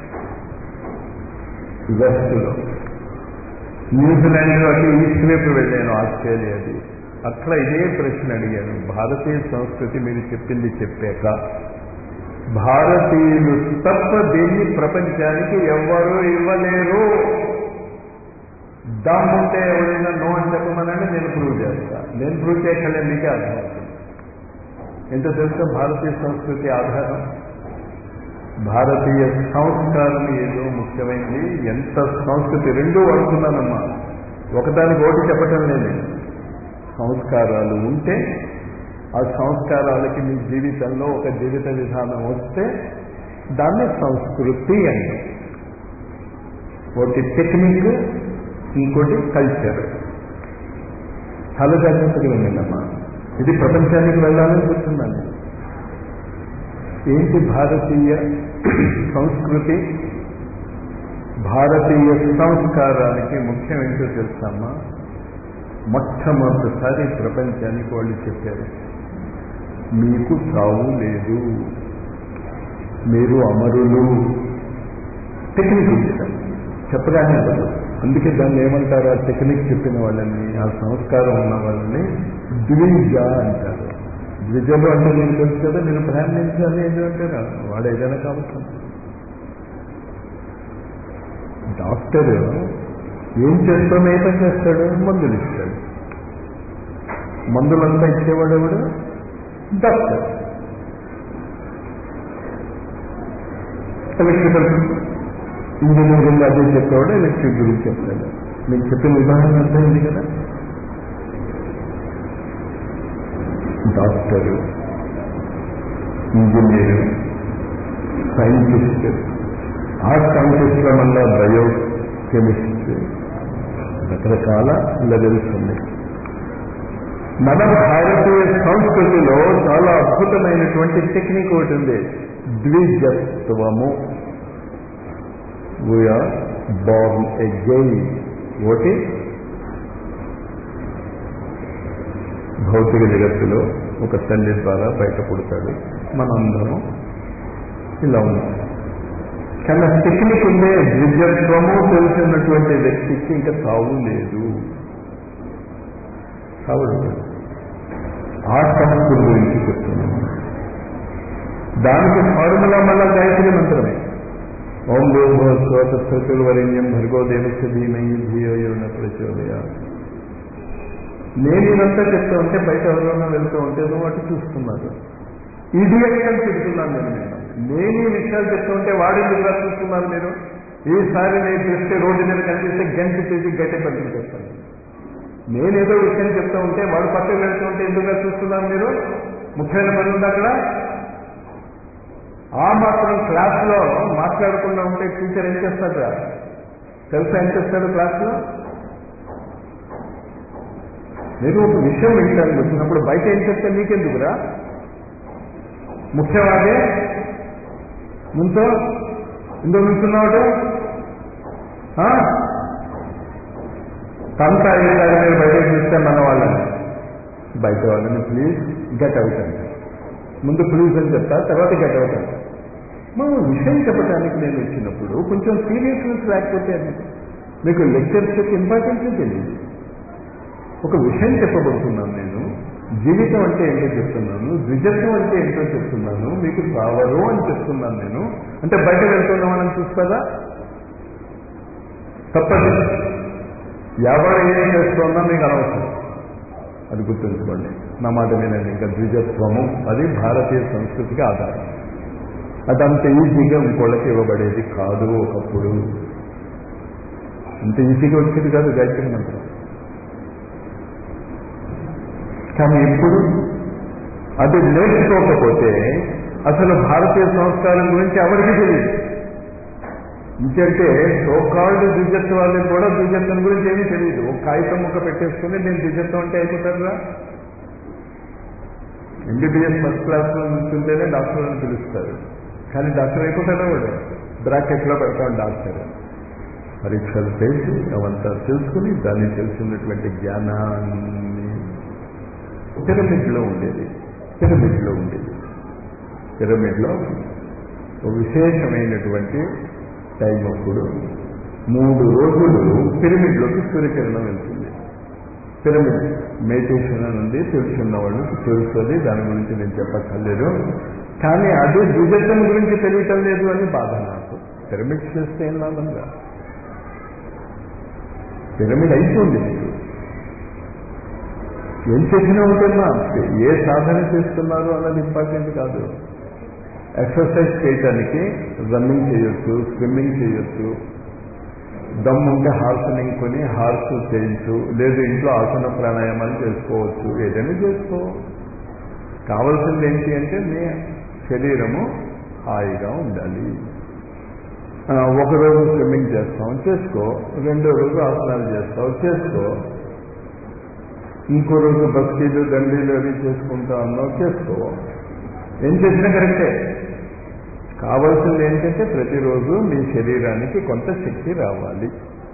వెస్ట్లో న్యూజిలాండ్ అటు ఈస్ట్ వైపు వెళ్ళాను ఆస్ట్రేలియాది అక్కడ ఇదే ప్రశ్న అడిగాను భారతీయ సంస్కృతి మీరు చెప్పింది చెప్పాక భారతీయులు తప్ప దీన్ని ప్రపంచానికి ఎవ్వరూ ఇవ్వలేరు దమ్ముంటే ఎవరైనా నో అని చెప్పమనండి నేను ప్రూవ్ చేస్తా నేను ప్రూవ్ చేయగలే మీకే అర్థమవుతుంది ఎంత తెలుసా భారతీయ సంస్కృతి ఆధారం భారతీయ సంస్కారం ఏదో ముఖ్యమైనది ఎంత సంస్కృతి రెండూ వాడుతున్నానమ్మా ఒకదానికి ఒకటి చెప్పటం లేదు సంస్కారాలు ఉంటే ఆ సంస్కారాలకి మీ జీవితంలో ఒక జీవిత విధానం వస్తే దాన్ని సంస్కృతి అంటే ఒకటి టెక్నిక్ ఇంకోటి కల్చర్ చాలా జాగ్రత్తగా విన్నామ్మా ఇది ప్రపంచానికి వెళ్ళాలని చెప్తున్నాను ఏంటి భారతీయ సంస్కృతి భారతీయ సంస్కారానికి ముఖ్యం ఏంటో తెలుసమ్మా మొట్టమొదటిసారి ప్రపంచానికి వాళ్ళు చెప్పారు మీకు చావు లేదు మీరు అమరులు టెక్నిక్ ఇచ్చారు చెప్పగానే అవ్వదు అందుకే దాన్ని ఏమంటారు ఆ టెక్నిక్ చెప్పిన వాళ్ళని ఆ సంస్కారం ఉన్న వాళ్ళని ద్విజ అంటారు ద్విజలు అంటే నేను తెలుసు కదా నేను బ్రాహ్మణించాలి ఏదో అంటారా వాడు ఏదైనా కావచ్చు డాక్టర్ ఏం చేస్తామో ఏ పని చేస్తాడు మందులు ఇస్తాడు మందులంతా ఇచ్చేవాడు ఎవడు డాక్టర్ ఎలక్ట్రికల్ ఇంజనీరింగ్ అదే చెప్పేవాడు ఎలక్ట్రిక్ గురించి చెప్తాడు మీకు చెప్పిన ఉదాహరణ అర్థమైంది కదా డాక్టరు ఇంజనీరు సైంటిస్ట్ ఆ సైంటిస్ట్ల వల్ల బయో కెమిస్ట్ రకరకాల లెవెల్స్ ఉన్నాయి మన భారతీయ సంస్కృతిలో చాలా అద్భుతమైనటువంటి టెక్నిక్ ఒకటి ఉంది ద్విజత్వము వీఆర్ బార్న్ ఎగైన్ ఒకటి భౌతిక జగత్తులో ఒక తల్లి ద్వారా బయట పుడతాడు మనందరం ఇలా ఉన్నాం కానీ టెక్నిక్ ఉండే ద్విజత్వము తెలిసినటువంటి వ్యక్తికి ఇంకా సావు లేదు సావుడు ఆ సంస్కృతి గురించి చెప్తున్నాను దానికి ఫార్ములా మళ్ళా గాయత్రి మంత్రమే ఓం భూభోత్సవతత్సతుల్ వరేణ్యం భర్గో దేవస్య ధీమయి ధియో న ప్రచోదయ నేను ఇదంతా చెప్తూ ఉంటే బయట ఎవరైనా వెళ్తూ ఉంటే నువ్వు అటు చూస్తున్నారు ఇడియట్ అని చెప్తున్నాను నేను నేను నేను ఈ విషయాలు చెప్తూ ఉంటే వాడు ఎందుకు చూస్తున్నారు మీరు ఈసారి నేను చూస్తే రోడ్డు మీద కనిపిస్తే గంట చేసి గట్టి పట్టుకు చేస్తాను నేనేదో విషయం చెప్తూ ఉంటే వాడు పక్కకు వెళ్తూ ఉంటే ఎందుకు చూస్తున్నారు మీరు ముఖ్యమైన పని ఉంది అక్కడ ఆ మాత్రం క్లాస్లో మాట్లాడకుండా ఉంటే టీచర్ ఏం చేస్తాడు తెలుసా ఏం చేస్తాడు క్లాస్లో నేను ఒక విషయం వింటానికి వచ్చినప్పుడు బయట ఏం చెప్తే నీకెందుకురా ముఖ్యవాదే ముంతో ఎందుకు నిల్చున్నావు తంత అయ్యేలాగా మీరు బయట చూస్తే మన వాళ్ళని బయట వాళ్ళని ప్లీజ్ గెట్ అవుట్ అంటే ముందు ప్లీజ్ అని చెప్తా తర్వాత గెట్ అవుట్ అంట మనం విషయం చెప్పడానికి నేను వచ్చినప్పుడు కొంచెం సీరియస్నెస్ లేకపోతే అది మీకు లెక్చర్స్ యొక్క ఇంపార్టెన్స్ తెలియదు ఒక విషయం చెప్పబడుతున్నాను నేను జీవితం అంటే ఏంటో చెప్తున్నాను ద్విజత్వం అంటే ఏంటో చెప్తున్నాను మీకు కావరు అని చెప్తున్నాను నేను అంటే బయట వెళ్తున్న వాళ్ళని చూస్తారా తప్పదు ఎవరు ఏం చేస్తున్నా మీకు అనవసరం అది గుర్తుంచుకోండి నా మాట వినండి ఇంకా ద్విజత్వము అది భారతీయ సంస్కృతికి ఆధారం అదంత ఈజీగా ఇంకోళ్ళకి ఇవ్వబడేది కాదు ఒకప్పుడు అంత ఈజీగా వచ్చేది కాదు గాయత్రి మంత్రం కానీ ఇప్పుడు అది నేర్చుకోకపోతే అసలు భారతీయ సంస్కారం గురించి ఎవరికి తెలియదు ఇంకంటే సోకాల్డ్ ద్విజత్వ వాళ్ళకి కూడా ద్విజత్వం గురించి ఏమీ తెలియదు ఒక కాగితం ముక్క పెట్టేసుకుని నేను ద్విజత్వం అంటే అయిపోతారా ఎంబీబీఎస్ ఫస్ట్ క్లాస్లో నుంచుంటేనే డాక్టర్ అని పిలుస్తారు కానీ డాక్టర్ అయిపోతాడా వాడు బ్రాకెట్లో పెడతాం డాక్టర్ పరీక్షలు చేసి అవంతా తెలుసుకుని దాన్ని తెలిసినటువంటి జ్ఞానాన్ని పిరమిడ్లో ఉండేది పిరమిడ్లో ఉండేది పిరమిడ్లో ఒక విశేషమైనటువంటి టైం అప్పుడు మూడు రోజులు పిరమిడ్లోకి సూర్యకిరణం వెళ్తుంది పిరమిడ్ మెడిటేషన్ అని ఉంది తెలుసున్న వాళ్ళు తెలుస్తుంది దాని గురించి నేను చెప్పక్కర్లేదు కానీ అది ద్విజత్వం గురించి తెలియటం లేదు అని బాధ నాకు పిరమిడ్ చేస్తే ఏం లాభంగా పిరమిడ్ అయిపోయింది మీకు ఏం చేసినా ఉంటుందా ఏ సాధన చేస్తున్నారు అన్నది ఇంపార్టెంట్ కాదు ఎక్సర్సైజ్ చేయటానికి రన్నింగ్ చేయొచ్చు స్విమ్మింగ్ చేయొచ్చు దమ్ ఉంటే హార్స్ నింకొని హార్స్ చేయించు లేదు ఇంట్లో ఆసన ప్రాణాయామాలు చేసుకోవచ్చు ఏదైనా చేసుకో కావాల్సింది ఏంటి అంటే మీ శరీరము హాయిగా ఉండాలి ఒకరోజు స్విమ్మింగ్ చేస్తాం చేసుకో రెండో రోజు ఆసనాలు చేస్తావు చేసుకో ఇంకో రోజు బస్తీలు దండీలు అవి చేసుకుంటా ఉన్నావు చేసుకో ఏం చేసినా కరెక్టే కావాల్సింది ఏంటంటే ప్రతిరోజు మీ శరీరానికి కొంత శక్తి రావాలి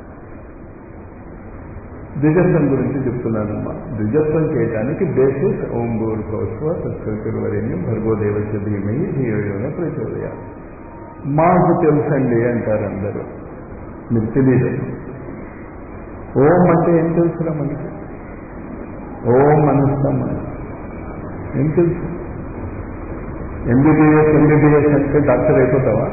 ద్విజత్వం గురించి చెప్తున్నానమ్మా ద్విజత్వం చేయడానికి బేసిస్ ఓం గోర్ కౌస్వ సత్కృతివరేణ్యం భర్గోదేవస్య ధీమయి ధియోయోన ప్రచోదయాలు మాకు తెలుసండి అంటారు అందరూ మీకు తెలియదు ఓం అంటే ఏం తెలుసురా మనకి ఓం అనుస్తాం మనం ఏం తెలుసు ఎంబీబీఎస్ ఎంబీబీఎస్ అంటే డాక్టర్ అయిపోతావా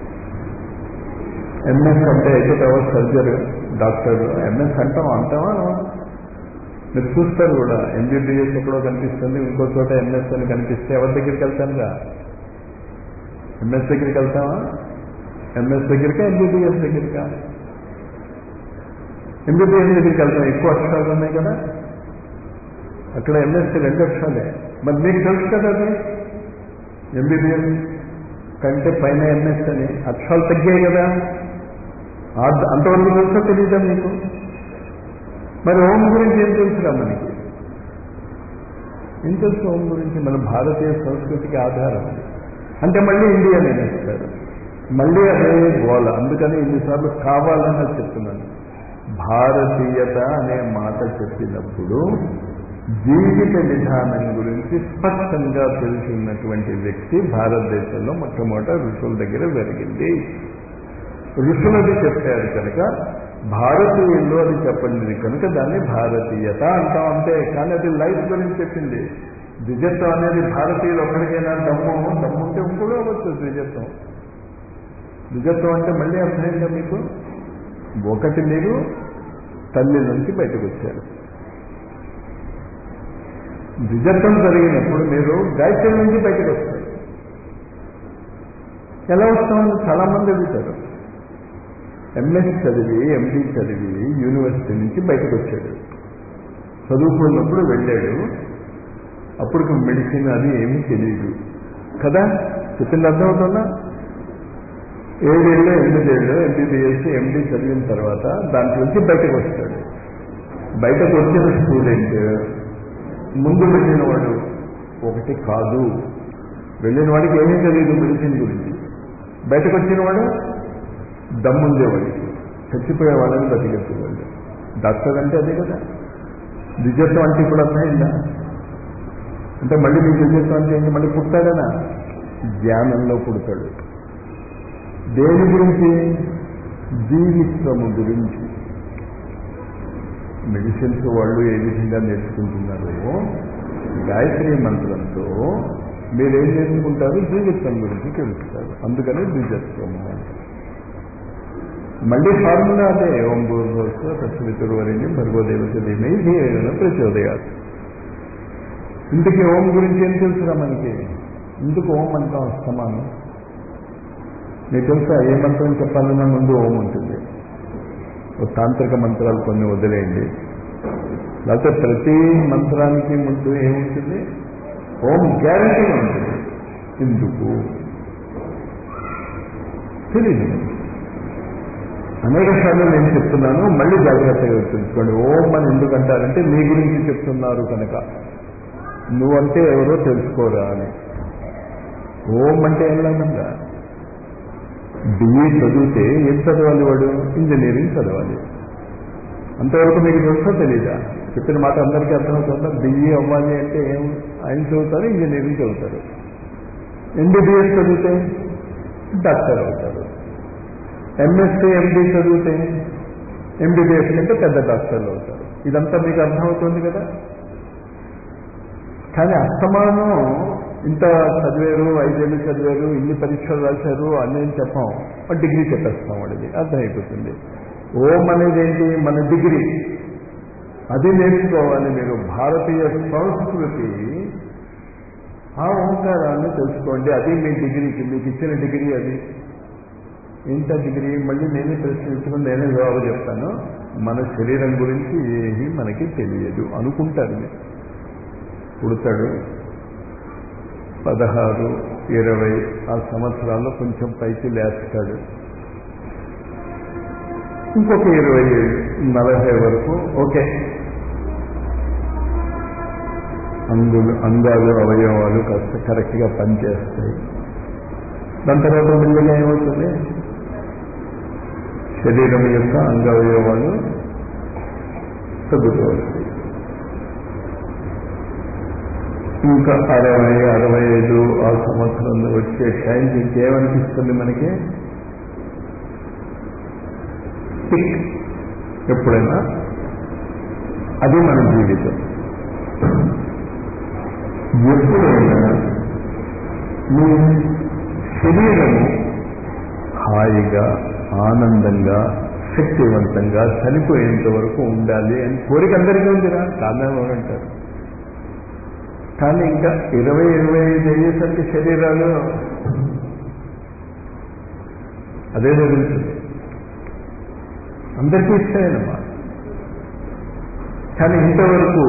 ఎంఎస్ అంటే అయిపోతావా సర్జరీ డాక్టర్ ఎంఎస్ అంటాం అంటావా మీరు చూస్తారు కూడా ఎంబీబీఎస్ ఎక్కడో కనిపిస్తుంది ఇంకో చోట ఎంఎస్ అని కనిపిస్తే ఎవరి దగ్గరికి వెళ్తానుగా ఎంఎస్ దగ్గరికి వెళ్తావా ఎంఎస్ దగ్గరికా ఎంబీబీఎస్ దగ్గరికా ఎంబీబీఎస్ దగ్గరికి వెళ్తాం ఎక్కువ అక్షరాలు ఉన్నాయి కదా అక్కడ ఎంఎస్సీ రెండు అక్షరాలే మరి మీకు తెలుసు కదా అది ఎంబీబీఎస్ కంటే పైన ఎంఎస్ అని అక్షరాలు తగ్గాయి కదా అంతవరకు తెలుసో తెలీదా మీకు మరి ఓం గురించి ఏం తెలుసురా మనకి ఏం తెలుసు ఓం గురించి మన భారతీయ సంస్కృతికి ఆధారం అంటే మళ్ళీ ఇండియా నేనేస్తారు మళ్ళీ అదే గోల అందుకని ఇన్నిసార్లు కావాలని చెప్తున్నాను భారతీయత అనే మాట చెప్పినప్పుడు జీవిత విధానం గురించి స్పష్టంగా తెలిసినటువంటి వ్యక్తి భారతదేశంలో మొట్టమొదట ఋషుల దగ్గర జరిగింది ఋషులది చెప్పారు కనుక భారతీయుల్లో అది చెప్పండి కనుక దాన్ని భారతీయత అంటాం అంతే కానీ అది లైఫ్ గురించి చెప్పింది ద్విజత్వం అనేది భారతీయులు ఒక్కడికైనా దమ్ము దమ్ము ఉంటే ఇంకోటి అవ్వచ్చు ద్విజత్వం ద్విజత్వం అంటే మళ్ళీ అర్థమైందా మీకు ఒకటి మీరు తల్లి నుంచి బయటకు వచ్చారు ద్విజత్వం జరిగినప్పుడు మీరు గాయత్రి నుంచి బయటకు వస్తారు ఎలా వస్తామని చాలా మంది అడుగుతారు ఎంఎస్ చదివి ఎండి చదివి యూనివర్సిటీ నుంచి బయటకు వచ్చాడు చదువుకున్నప్పుడు వెళ్ళాడు అప్పుడు మెడిసిన్ అది ఏమీ తెలియదు కదా చెప్పింది అర్థమవుతుందా ఏడేళ్ళు ఎనిమిదేళ్ళు ఎంబీబీఎస్ ఎండి చదివిన తర్వాత దాంట్లోంచి బయటకు వస్తాడు బయటకు వచ్చిన స్టూడెంట్ ముందు వెళ్ళిన వాడు ఒకటి కాదు వెళ్ళిన వాడికి ఏమీ తెలియదు మెడిసిన్ గురించి బయటకు వచ్చిన వాడు దమ్ముండేవాడికి చచ్చిపోయే వాళ్ళని బతికెత్తేవాళ్ళు డాక్టర్ అంటే అదే కదా ద్విజత్వం అంటే ఇప్పుడు అర్థమైందా అంటే మళ్ళీ మీ ద్విజత్వం అంటే ఏంటి మళ్ళీ పుట్టాడనా జ్ఞానంలో పుడతాడు దేని గురించి జీవిత్వము గురించి మెడిసిన్స్ వాళ్ళు ఏ విధంగా నేర్చుకుంటున్నారో గాయత్రి మంత్రంతో మీరేం నేర్చుకుంటారు జీవిత్వం గురించి తెలుస్తారు అందుకని ద్విజత్వము అంటారు మళ్ళీ ఫార్ములా అదే ఓం భూర్భోత్సవ తత్సవితురువరిని భర్గోదేవత ధీమై ధీరైన ప్రచోదయాలు ఇంతకీ ఓం గురించి ఏం తెలుసురా మనకి ఇందుకు ఓం అంటాం అస్తమానం మీకు తెలుసా ఏ మంత్రం చెప్పాలన్నా ముందు ఓం ఉంటుంది ఓ తాంత్రిక మంత్రాలు కొన్ని వదిలేయండి లేకపోతే ప్రతి మంత్రానికి ముందు ఏముంటుంది ఓం గ్యారంటీ ఉంటుంది ఎందుకు తెలియదు అనేక సార్లు నేను చెప్తున్నాను మళ్ళీ జాగ్రత్తగా గుర్తుంచుకోండి ఓం అని ఎందుకంటారంటే మీ గురించి చెప్తున్నారు కనుక నువ్వంటే ఎవరో తెలుసుకోరా అని ఓం అంటే ఏం లేదంగా బిఈ చదివితే ఏం చదవాలి వాడు ఇంజనీరింగ్ చదవాలి అంతవరకు మీకు తెలుసో తెలీదా చెప్పిన మాట అందరికీ అర్థమవుతుందా బిఈ అవ్వాలి అంటే ఏం ఆయన చదువుతారు ఇంజనీరింగ్ చదువుతారు ఎంబీబీఎస్ చదివితే డాక్టర్ అవుతారు ఎంఎస్సీ ఎండి చదివితే ఎంబీబీఎస్ కంటే పెద్ద డాక్టర్లు అవుతారు ఇదంతా మీకు అర్థమవుతుంది కదా కానీ అస్తమానం ఇంత చదివారు ఐదేళ్ళు చదివారు ఇన్ని పరీక్షలు రాశారు అని చెప్పాం డిగ్రీ చెప్పేస్తాం వాడిది అర్థమైపోతుంది ఓం అనేది ఏంటి మన డిగ్రీ అది నేర్చుకోవాలి మీరు భారతీయ సంస్కృతి ఆ ఓంకారాన్ని తెలుసుకోండి అది మీ డిగ్రీకి మీకు ఇచ్చిన డిగ్రీ అది ఏంట డిగ్రీ మళ్ళీ నేనే ప్రశ్నించుకుని నేనే జవాబు చెప్తాను మన శరీరం గురించి ఏమీ మనకి తెలియదు అనుకుంటారు మీరు పుడతాడు పదహారు ఇరవై ఆ సంవత్సరాల్లో కొంచెం పైకి లేస్తాడు ఇంకొక ఇరవై ఏళ్ళు నలభై వరకు ఓకే అంగులు అంగాలు అవయవాలు కాస్త కరెక్ట్గా పనిచేస్తాయి దాని తర్వాత మెల్లిగా ఏమవుతుంది శరీరం యొక్క అంగవయవాలు తగ్గుతూ వస్తాయి ఇంకా అరవై అరవై ఐదు ఆ సంవత్సరంలో వచ్చే టైంకి ఇంకేమనిపిస్తుంది మనకి పిక్ ఎప్పుడైనా అది మన జీవితం ఎప్పుడైనా మీ శరీరము హాయిగా ఆనందంగా శక్తివంతంగా చనిపోయేంత వరకు ఉండాలి అని కోరిక అందరికీ ఉందిరా కారణం అంటారు కానీ ఇంకా ఇరవై ఇరవై ఐదు అయ్యేసరికి శరీరాలు అదే జరుగుతుంది అందరికీ ఇష్టమేనమ్మా కానీ ఇంతవరకు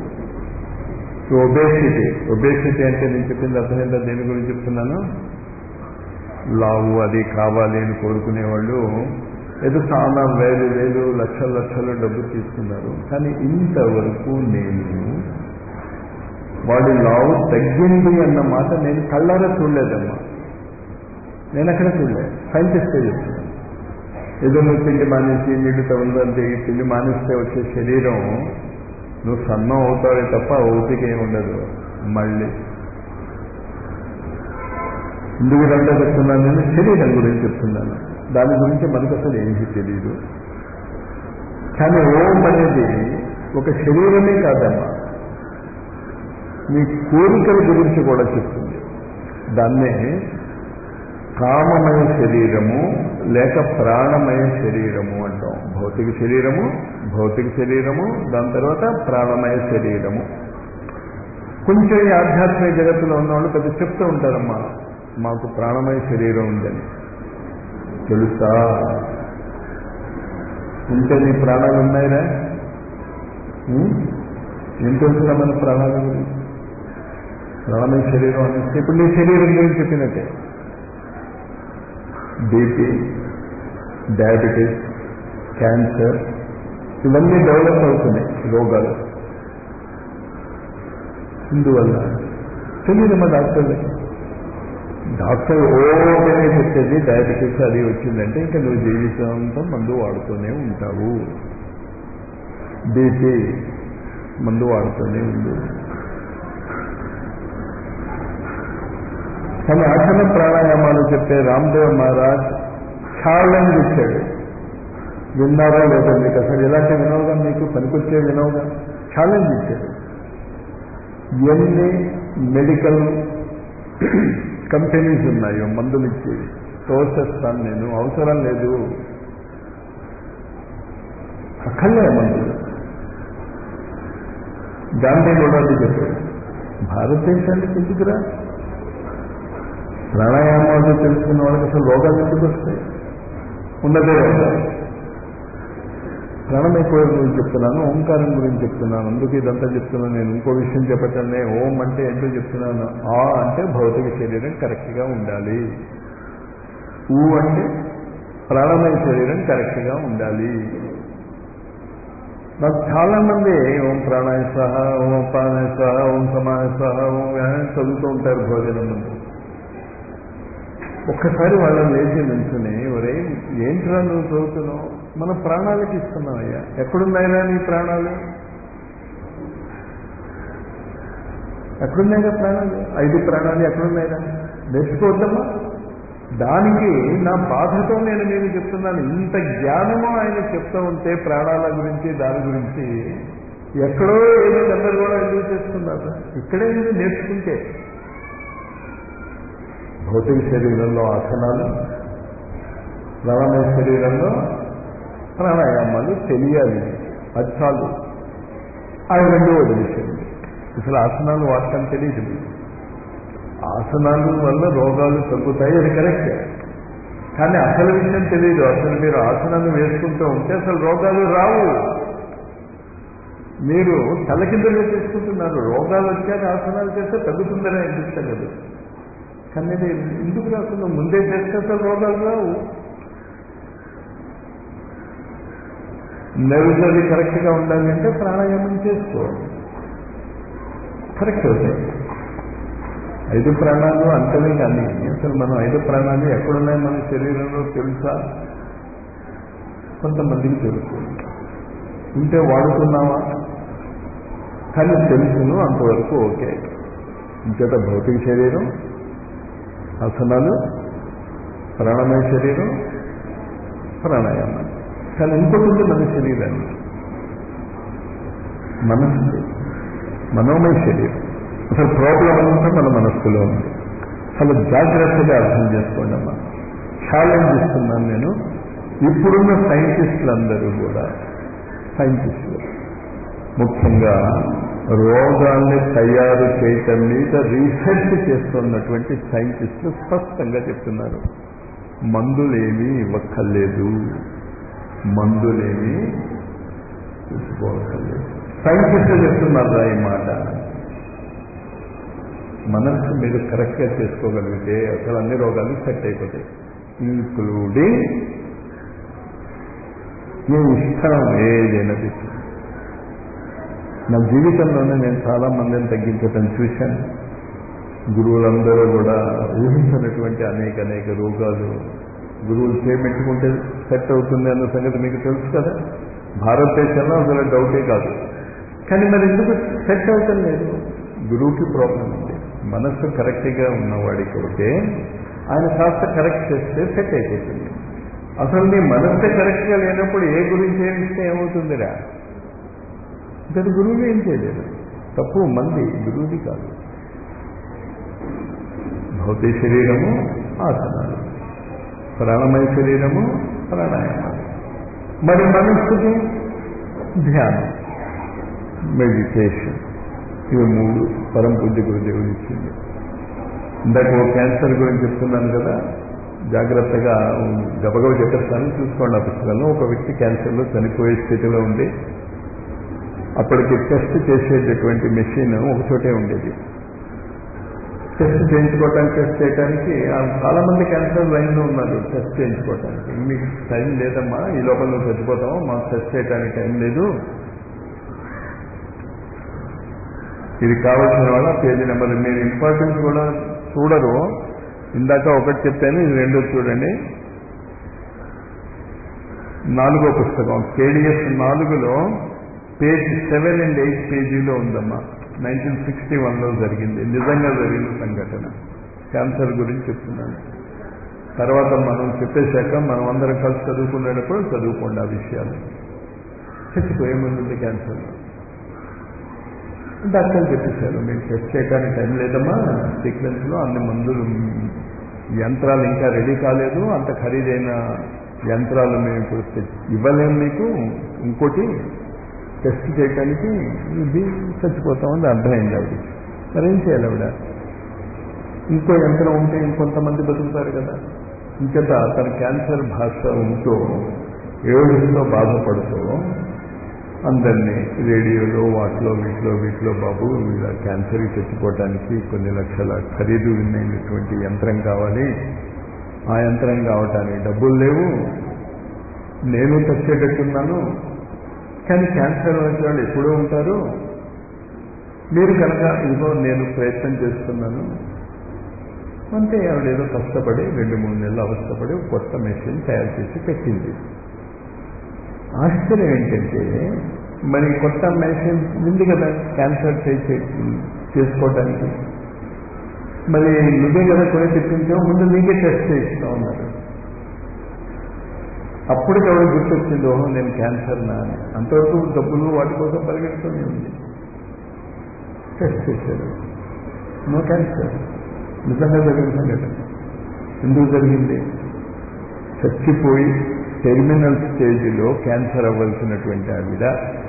ఒబేసిటీ ఒబేసిటీ అంటే నేను చెప్పింది అర్థమైందా దేని గురించి చెప్తున్నాను లావు అది కావాలి అని కోరుకునేవాళ్ళు ఏదో చాలా వేలు వేలు లక్షల లక్షలు డబ్బు తీసుకున్నారు కానీ ఇంతవరకు నేను వాడి లావు తగ్గింది అన్న మాట నేను కళ్ళారా చూడలేదమ్మా నేను అక్కడ చూడలేదు సైంటిస్టే చెప్తున్నాను ఏదో నువ్వు పిండి మానేసి నీళ్లు తగులుదంటే పిండి మానేస్తే వచ్చే శరీరం నువ్వు సన్నం అవుతావే తప్ప ఓపిక ఏమి ఉండదు మళ్ళీ ఎందుకు ఇదంతా చెప్తున్నాను నేను శరీరం గురించి చెప్తున్నాను దాని గురించి మనకు అసలు ఏమీ తెలియదు కానీ ఓం అనేది ఒక శరీరమే కాదమ్మా మీ కోరికల గురించి కూడా చెప్తుంది దాన్నే కామమయ శరీరము లేక ప్రాణమయ శరీరము అంటాం భౌతిక శరీరము భౌతిక శరీరము దాని తర్వాత ప్రాణమయ శరీరము కొంచెం ఈ ఆధ్యాత్మిక జగత్తులో ఉన్నవాళ్ళు పెద్ద చెప్తూ ఉంటారమ్మా మాకు ప్రాణమయ శరీరం ఉందని తెలుసా ఉంటే నీ ప్రాణాలు ఉన్నాయిరా ఉం? ఏం తెలుసురా మన ప్రాణాల గురించి ప్రాణమయ శరీరం అనేసి ఇప్పుడు నీ శరీరం గురించి చెప్పినట్టే బీపీ డయాబెటీస్ క్యాన్సర్ ఇవన్నీ డెవలప్ అవుతున్నాయి రోగాలు ఇందువల్ల తెలియదు మా డాక్టర్లకి డాక్టర్ ఓపెనే చెప్పేది డయాబెటీస్ అది వచ్చిందంటే ఇంకా నువ్వు జీవితంతో మందు వాడుతూనే ఉంటావు బీపీ మందు వాడుతూనే ఉంది కానీ ఆసన ప్రాణాయామాలు చెప్పే రామ్దేవ్ మహారాజ్ ఛాలెంజ్ ఇచ్చాడు విన్నారో లేదో మీకు అసలు ఇలాంటి వినోగా మీకు పనికొచ్చే వినోగా ఛాలెంజ్ ఇచ్చాడు ఎన్ని మెడికల్ కంపెనీస్ ఉన్నాయో మందులు ఇచ్చేవి తోచేస్తాను నేను అవసరం లేదు అక్కర్లే మందులు గాంధీ కూడా అది చెప్పాడు భారతదేశానికి ఎందుకురా ప్రాణాయామాలు తెలుసుకున్న వాళ్ళకి అసలు రోగాలు ఎందుకు వస్తాయి ఉన్నదే రోగాలు ప్రాణమయ కోరిక గురించి చెప్తున్నాను ఓంకారం గురించి చెప్తున్నాను అందుకు ఇదంతా చెప్తున్నాను నేను ఇంకో విషయం చెప్పటమే ఓం అంటే ఏంటో చెప్తున్నాను ఆ అంటే భౌతిక శరీరం కరెక్ట్గా ఉండాలి ఊ అంటే ప్రాణమయ శరీరం కరెక్ట్గా ఉండాలి నాకు చాలా మంది ఓం ప్రాణాయ సహ ఓం అపానాయ సహ ఓం సమాయ సహ ఓం వ్యాయామం చదువుతూ ఉంటారు భోజనం ముందు ఒక్కసారి వాళ్ళని లేచి నిల్చుని ఒరే ఏంట్రా నువ్వు చదువుతున్నావు మన ప్రాణాలకి ఇస్తున్నావయ్యా ఎక్కడున్నాయిరా నీ ప్రాణాలు ఎక్కడున్నాయిరా ప్రాణాలు ఐదు ప్రాణాలు ఎక్కడున్నాయిరా నేర్చుకోవద్దమ్మా దానికి నా బాధతో నేను నేను చెప్తున్నాను ఇంత జ్ఞానము ఆయన చెప్తూ ఉంటే ప్రాణాల గురించి దాని గురించి ఎక్కడో ఏదో గందరగోళం ఎందుకు చేస్తున్నారు ఇక్కడే మీరు నేర్చుకుంటే భౌతిక శరీరంలో ఆసనాలు ప్రాణమయ శరీరంలో ప్రాణాయామాలు తెలియాలి అది చాలు అది రెండో విషయం అసలు ఆసనాలు వాడటం తెలియదు ఆసనాలు వల్ల రోగాలు తగ్గుతాయి అది కరెక్టే కానీ అసలు విషయం తెలియదు అసలు మీరు ఆసనాలు వేసుకుంటూ ఉంటే అసలు రోగాలు రావు మీరు తలకిందులుగా చేసుకుంటున్నారు రోగాలు వచ్చాక ఆసనాలు చేస్తే తగ్గుతుందని అనిపిస్తలేదు కానీ ఇది ఎందుకు రాకుండా ముందే చేస్తే అసలు రోగాలు రావు నెర్వ్స్ అది కరెక్ట్గా ఉండాలి అంటే ప్రాణాయామం చేసుకో కరెక్ట్ అవుతాయి ఐదు ప్రాణాలు అంతనే కానీ అసలు మనం ఐదు ప్రాణాలు ఎక్కడున్నాయి మన శరీరంలో తెలుసా కొంతమందికి తెలుసు ఉంటే వాడుతున్నావా కానీ తెలుసును అంతవరకు ఓకే ఇంకేత భౌతిక శరీరం ఆసనాలు ప్రాణమయ శరీరం ప్రాణాయామాలు కానీ ఇంకోటి ఉంది మన శరీరాన్ని మనస్సు మనోమయ శరీరం అసలు ప్రాబ్లం అంతా మన మనస్సులో ఉంది చాలా జాగ్రత్తగా అర్థం చేసుకోండి అమ్మా ఛాలెంజ్ ఇస్తున్నాను నేను ఇప్పుడున్న సైంటిస్టులందరూ కూడా సైంటిస్టులు ముఖ్యంగా రోగాల్ని తయారు చేయటం మీద రీసెర్చ్ చేస్తున్నటువంటి సైంటిస్టులు స్పష్టంగా చెప్తున్నారు మందులేమీ ఇవ్వక్కర్లేదు మందులేమీ తీసుకోవక్కర్లేదు సైంటిస్టులు చెప్తున్నారు ఈ మాట మనస్సు మీరు కరెక్ట్గా చేసుకోగలిగితే అసలు అన్ని రోగాలు సెట్ అయిపోతాయి ఇంక్లూడింగ్ మీ ఇష్టం ఏదైనా తీసుకో నా జీవితంలోనే నేను చాలా మందిని తగ్గించటం చూశాను గురువులందరూ కూడా ఊహించినటువంటి అనేక అనేక రోగాలు గురువులు చేపెట్టుకుంటే సెట్ అవుతుంది అన్న సంగతి మీకు తెలుసు కదా భారతదేశంలో అసలు డౌటే కాదు కానీ మరి ఎందుకు సెట్ అవుతుంది లేదు గురువుకి ప్రాబ్లం ఉంది మనస్సు కరెక్ట్గా ఉన్నవాడికి అయితే ఆయన కాస్త కరెక్ట్ చేస్తే సెట్ అయిపోతుంది అసలు నీ మనస్సు కరెక్ట్గా లేనప్పుడు ఏ గురించి ఏమిస్తే ఏమవుతుందిరా ఇంతటి గురువులు ఏం చేయలేదు తప్పు మంది గురువుది కాదు భౌతిక శరీరము ఆసనాలు ప్రాణమయ శరీరము ప్రాణాయామాలు మరి మనస్సుకి ధ్యానం మెడిటేషన్ ఇవి మూడు పరం పూజ్య గురుదేవుడు ఇచ్చింది ఇందాక ఓ క్యాన్సర్ గురించి చెప్తున్నాను కదా జాగ్రత్తగా గబగబ చెప్పేస్తాను చూసుకోండి ఆ పుస్తకంలో ఒక వ్యక్తి క్యాన్సర్లో చనిపోయే స్థితిలో ఉంది అప్పటికి టెస్ట్ చేసేటటువంటి మెషిన్ ఒక చోటే ఉండేది టెస్ట్ చేయించుకోవటానికి టెస్ట్ చేయడానికి చాలా మంది క్యాన్సర్ లైన్లో ఉన్నారు టెస్ట్ చేయించుకోవటానికి మీకు టైం లేదమ్మా ఈ లోపల నువ్వు చచ్చిపోతావు మాకు టెస్ట్ చేయడానికి టైం లేదు ఇది కావాల్సిన వాళ్ళ పేజీ నెంబర్ మీరు ఇంపార్టెన్స్ కూడా చూడరు ఇందాక ఒకటి చెప్పాను ఇది రెండో చూడండి నాలుగో పుస్తకం కేడిఎస్ నాలుగులో పేజ్ సెవెన్ అండ్ ఎయిట్ పేజీలో ఉందమ్మా నైన్టీన్ సిక్స్టీ వన్లో జరిగింది నిజంగా జరిగిన సంఘటన క్యాన్సర్ గురించి చెప్తున్నాను తర్వాత మనం చెప్పేశాక మనం అందరం కలిసి చదువుకునేటప్పుడు చదువుకోండి ఆ విషయాలు చచ్చిపోయే ముందు క్యాన్సర్ డాక్టర్ చెప్పేశారు మీరు టెస్ట్ చేయడానికి టైం లేదమ్మా సీక్వెన్స్లో అన్ని మందులు యంత్రాలు ఇంకా రెడీ కాలేదు అంత ఖరీదైన యంత్రాలు మేము ఇప్పుడు ఇవ్వలేము మీకు ఇంకోటి టెస్ట్ చేయడానికి ఇది చచ్చిపోతామని అర్థమైంది ఆవిడ మరేం చేయాలి ఆవిడ ఇంకో యంత్రం ఉంటే ఇంకొంతమంది బతుకుతారు కదా ఇంకంత తన క్యాన్సర్ భాష ఉంటూ ఏడుస్తూ బాధపడుతూ అందరినీ రేడియోలో వాటిలో వీటిలో వీటిలో బాబు ఇలా క్యాన్సర్కి చచ్చిపోవటానికి కొన్ని లక్షల ఖరీదు విన్నటువంటి యంత్రం కావాలి ఆ యంత్రం కావటానికి డబ్బులు లేవు నేను తెచ్చేటట్టున్నాను కానీ క్యాన్సర్ వచ్చే వాళ్ళు ఎప్పుడూ ఉంటారు మీరు కనుక ఇదిగో నేను ప్రయత్నం చేస్తున్నాను అంతే ఆవిడ ఏదో కష్టపడి రెండు మూడు నెలలు అవస్థపడి ఒక కొత్త మెషిన్ తయారు చేసి పెట్టింది ఆశ్చర్యం ఏంటంటే మరి కొత్త మెషిన్ ఉంది కదా క్యాన్సర్ చేసే చేసుకోవటానికి మరి నువ్వే కదా కొని తెప్పించావు ముందు నీకే టెస్ట్ చేయిస్తా ఉన్నారు అప్పుడు ఎవరు గుర్తొచ్చింది ఓహో నేను క్యాన్సర్ నా అని అంతవరకు డబ్బులు వాటి కోసం పరిగెడుతూనే ఉంది టెస్ట్ చేశారు నో క్యాన్సర్ నిజంగా జరిగిందా లేదా ఎందుకు జరిగింది చచ్చిపోయి టెర్మినల్ స్టేజ్లో క్యాన్సర్ అవ్వాల్సినటువంటి ఆవిడ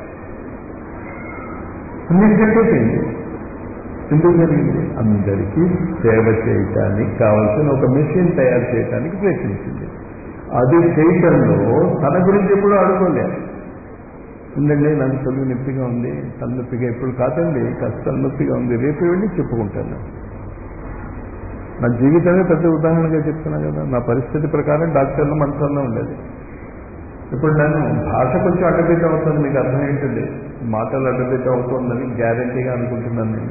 అన్నింటిపోయింది ఎందుకు జరిగింది అందరికీ సేవ చేయటానికి కావాల్సిన ఒక మెషిన్ తయారు చేయడానికి ప్రయత్నించింది అది చేయటంలో తన గురించి ఎప్పుడూ అడుకోలేదు ఉందండి నాకు తొలి నొప్పిగా ఉంది తలనొప్పిగా ఎప్పుడు కాదండి కాస్త తలనొప్పిగా ఉంది రేపు వెళ్ళి చెప్పుకుంటాను నా జీవితమే పెద్ద ఉదాహరణగా చెప్తున్నా కదా నా పరిస్థితి ప్రకారం డాక్టర్లు మనసులో ఉండేది ఇప్పుడు నేను భాష కొంచెం అడ్డబిడ్డ అవుతుంది మీకు అర్థం ఏంటండి మాటలు అడ్డబిడ్డ అవుతుందని గ్యారంటీగా అనుకుంటున్నాను నేను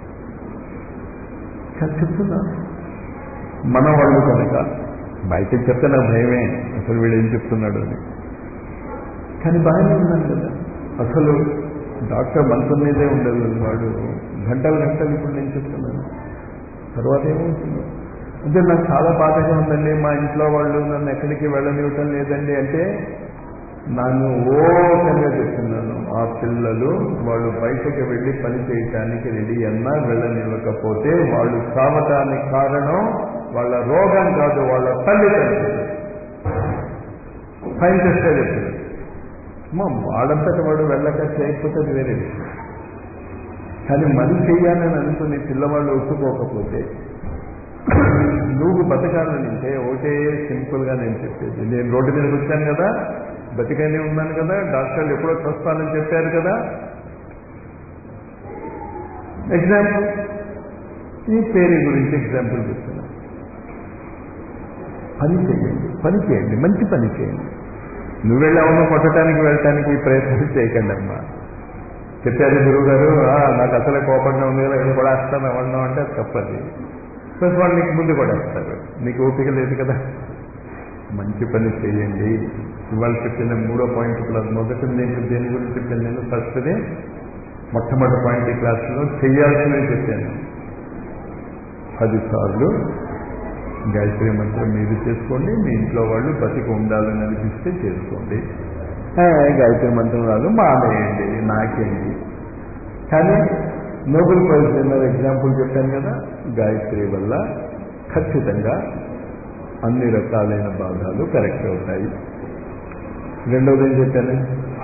కానీ చెప్తున్నా మన వాళ్ళు కనుక బయటకు చెప్తే నాకు భయమే అసలు వీడు ఏం చెప్తున్నాడు అని కానీ బాగానే ఉన్నాను కదా అసలు డాక్టర్ మనసు మీదే ఉండదు వాడు గంటలు గంటలు ఇప్పుడు నేను చెప్తున్నాను తర్వాత ఏమవుతుంది అంటే నాకు చాలా బాధగా ఉందండి మా ఇంట్లో వాళ్ళు నన్ను ఎక్కడికి వెళ్ళనివ్వటం లేదండి అంటే నన్ను ఓకంగా చెప్తున్నాను ఆ పిల్లలు వాళ్ళు బయటకు వెళ్ళి పని చేయటానికి రెడీ అన్నా వెళ్ళనివ్వకపోతే వాళ్ళు చావటానికి కారణం వాళ్ళ రోగం కాదు వాళ్ళ తల్లిదండ్రులు సైంటిస్టే చెప్తారు మా వాడంతట వాడు వెళ్ళక చేయకపోతే అది వేరే విషయం కానీ మని చెయ్యాలని అనుకుని పిల్లవాళ్ళు ఒప్పుకోకపోతే నువ్వు బతకాలనంటే ఒకటే సింపుల్గా నేను చెప్పేది నేను రోడ్డు మీదకి వచ్చాను కదా బతికనే ఉన్నాను కదా డాక్టర్లు ఎప్పుడో చూస్తానని చెప్పారు కదా ఎగ్జాంపుల్ ఈ పేరు గురించి ఎగ్జాంపుల్ చెప్తున్నా పని చేయండి పని చేయండి మంచి పని చేయండి నువ్వు వెళ్ళావును కొట్టడానికి వెళ్ళటానికి ప్రయత్నం చేయకండి అమ్మా చెప్పారు గురువు గారు నాకు అసలే కోపంగా ఉంది కదా ఇది కూడా వేస్తాను ఎవరినో అంటే అది తప్పది ప్లస్ వాళ్ళు నీకు ముందు కూడా వేస్తారు నీకు ఓపిక లేదు కదా మంచి పని చేయండి ఇవాళ చెప్పిన మూడో పాయింట్ ప్లస్ మొదటి నేను దేని గురించి చెప్పాను నేను ఫస్ట్ది మొట్టమొదటి పాయింట్ ఈ క్లాసులో చేయాల్సినవి చెప్పాను పదిసార్లు గాయత్రి మంత్రం మీరు చేసుకోండి మీ ఇంట్లో వాళ్ళు బతికి ఉండాలని అనిపిస్తే చేసుకోండి గాయత్రి మంత్రం రాదు మానేయండి నాకేంటి కానీ నోబెల్ ప్రైజ్ విన్నర్ ఎగ్జాంపుల్ చెప్పాను కదా గాయత్రి వల్ల ఖచ్చితంగా అన్ని రకాలైన భాగాలు కరెక్ట్ అవుతాయి రెండవది ఏం చెప్పాను